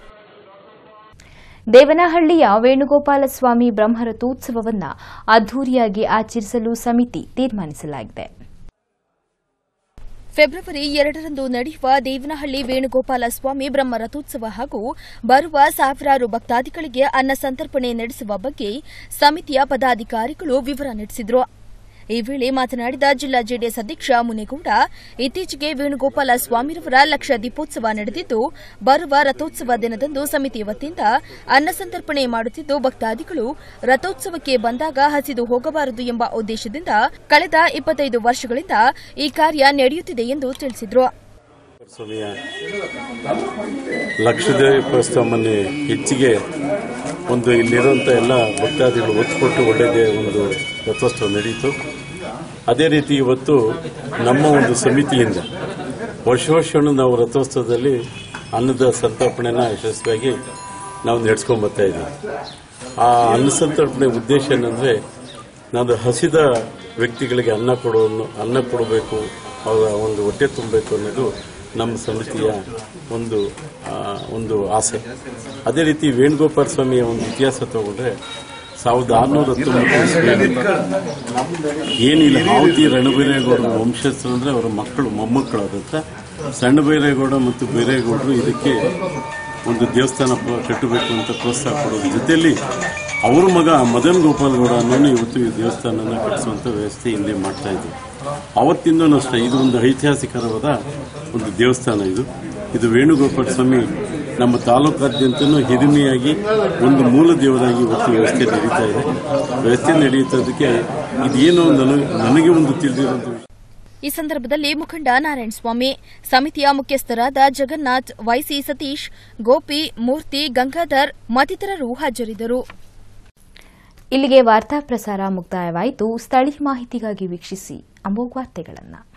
Speaker 1: ದೇವನಹಳ್ಳಿಯ ವೇಣುಗೋಪಾಲ ಸ್ವಾಮಿ ಬ್ರಹ್ಮರಥೋತ್ಸವವನ್ನು ಅದ್ದೂರಿಯಾಗಿ ಆಚರಿಸಲು ಸಮಿತಿ ತೀರ್ಮಾನಿಸಲಾಗಿದೆ
Speaker 3: ಫೆಬ್ರವರಿ ಎರಡರಂದು ನಡೆಯುವ ದೇವನಹಳ್ಳಿ ವೇಣುಗೋಪಾಲ ಸ್ವಾಮಿ ಬ್ರಹ್ಮ ರಥೋತ್ಸವ ಹಾಗೂ ಬರುವ ಸಾವಿರಾರು ಭಕ್ತಾದಿಗಳಿಗೆ ಅನ್ನ ಸಂತರ್ಪಣೆ ನಡೆಸುವ ಬಗ್ಗೆ ಸಮಿತಿಯ ಪದಾಧಿಕಾರಿಗಳು ವಿವರ ನಡೆಸಿದರು ಈ ವೇಳೆ ಮಾತನಾಡಿದ ಜಿಲ್ಲಾ ಜೆಡಿಎಸ್ ಅಧ್ಯಕ್ಷ ಮುನೇಗೌಡ ಇತ್ತೀಚೆಗೆ ವೇಣುಗೋಪಾಲ ಸ್ವಾಮಿರವರ ಲಕ್ಷ ದೀಪೋತ್ಸವ ನಡೆದಿದ್ದು ಬರುವ ರಥೋತ್ಸವ ದಿನದಂದು ಸಮಿತಿ ವತಿಯಿಂದ ಅನ್ನ ಸಂತರ್ಪಣೆ ಮಾಡುತ್ತಿದ್ದು ಭಕ್ತಾದಿಗಳು ರಥೋತ್ಸವಕ್ಕೆ ಬಂದಾಗ ಹಸಿದು ಹೋಗಬಾರದು ಎಂಬ ಉದ್ದೇಶದಿಂದ ಕಳೆದ ಇಪ್ಪತ್ತೈದು ವರ್ಷಗಳಿಂದ ಈ ಕಾರ್ಯ ನಡೆಯುತ್ತಿದೆ ಎಂದು ತಿಳಿಸಿದರು
Speaker 15: ಸ್ವಾಮಿಯ ಲಕ್ಷದೀಪೋತ್ಸವನ್ನೇ ಹೆಚ್ಚಿಗೆ ಒಂದು ಇಲ್ಲಿರುವಂಥ ಎಲ್ಲ ಭಕ್ತಾದಿಗಳು ಒತ್ತು ಕೊಟ್ಟು ಒಳ್ಳೆಯದೇ ಒಂದು ರಥೋತ್ಸವ ನಡೆಯಿತು ಅದೇ ರೀತಿ ಇವತ್ತು ನಮ್ಮ ಒಂದು ಸಮಿತಿಯಿಂದ ವರ್ಷ ವರ್ಷವೂ ನಾವು ರಥೋತ್ಸವದಲ್ಲಿ ಅನ್ನದ ಸಂತರ್ಪಣೆನ ಯಶಸ್ವಿಯಾಗಿ ನಾವು ನಡೆಸ್ಕೊಂಡ್ ಬರ್ತಾ ಇದ್ದೀವಿ ಆ ಅನ್ನ ಸಂತರ್ಪಣೆ ಉದ್ದೇಶ ಏನಂದ್ರೆ ನಾವು ಹಸಿದ ವ್ಯಕ್ತಿಗಳಿಗೆ ಅನ್ನ ಕೊಡೋನು ಅನ್ನ ಕೊಡಬೇಕು ಅವರ ಒಂದು ಹೊಟ್ಟೆ ತುಂಬಬೇಕು ಅನ್ನೋದು ನಮ್ಮ ಸಮಿತಿಯ ಒಂದು ಆ, ಒಂದು ಆಸೆ ಅದೇ ರೀತಿ ವೇಣುಗೋಪಾಲ ಸ್ವಾಮಿಯ ಒಂದು ಇತಿಹಾಸ ತಗೊಂಡ್ರೆ ಸಾವಿರದ ಆರುನೂರ ಹತ್ತೊಂಬತ್ತು ಇಸ್ವಿಯಲ್ಲಿ ಏನಿಲ್ಲ ಆವತಿ ರಣಬೈರೇಗೌಡರ ವಂಶಸ್ಥರು ಅಂದ್ರೆ ಅವರ ಮಕ್ಕಳು ಮೊಮ್ಮಕ್ಕಳು ಆದಂತ ಸಣ್ಣ ಬೈರೇಗೌಡ ಮತ್ತು ಬೈರೇಗೌಡರು ಇದಕ್ಕೆ ಒಂದು ದೇವಸ್ಥಾನ ಪ- ಕಟ್ಟಬೇಕು ಅಂತ ಪ್ರೋತ್ಸಾಹ ಕೊಡೋದ್ರ ಜೊತೆಯಲ್ಲಿ ಅವ್ರ ಮಗ ಮದನ್ ಗೋಪಾಲ್ ಗೌಡ ಅನ್ನೋನು ಇವತ್ತು ಈ ದೇವಸ್ಥಾನನ ಕಟ್ಟಿಸುವಂತ ವ್ಯವಸ್ಥೆ ಇಲ್ಲಿ ಮಾಡ್ತಾ ಇದ್ವಿ ಅವತ್ತಿಂದನೂ ಅಷ್ಟೇ ಇದು ಒಂದು ಐತಿಹಾಸಿಕರವಾದ ಒಂದು ದೇವಸ್ಥಾನ ಇದು ಇದು ವೇಣುಗೋಪಾಲ ಸ್ವಾಮಿ ನಮ್ಮ ತಾಲೂಕಾದ್ಯಂತನೂ ಹಿರಿಮೆಯಾಗಿ ಒಂದು ಮೂಲ ದೇವರಾಗಿ ಇವತ್ತು ವ್ಯವಸ್ಥೆ ನಡೀತಾ ಇದೆ ವ್ಯವಸ್ಥೆ ನಡೆಯುತ್ತದಕ್ಕೆ ಇದೇನೋ ನನಗೆ ನನಗೆ ಒಂದು ತಿಳಿದಿರುವಂತ ವಿಷಯ
Speaker 3: ಈ ಸಂದರ್ಭದಲ್ಲಿ ಮುಖಂಡ ನಾರಾಯಣ ಸ್ವಾಮಿ ಸಮಿತಿಯ ಮುಖ್ಯಸ್ಥರಾದ ಜಗನ್ನಾಥ್ ವೈಸಿ ಸತೀಶ್ ಗೋಪಿ ಮೂರ್ತಿ ಗಂಗಾಧರ್ ಮತ್ತಿತರರು ಹಾಜರಿದ್ದರು
Speaker 1: ಇಲ್ಲಿಗೆ ವಾರ್ತಾ ಪ್ರಸಾರ ಮುಕ್ತಾಯವಾಯಿತು ಸ್ಥಳೀಯ ಮಾಹಿತಿಗಾಗಿ ವೀಕ್ಷಿಸಿ ಅಮೋಘ ವಾರ್ತೆಗಳನ್ನು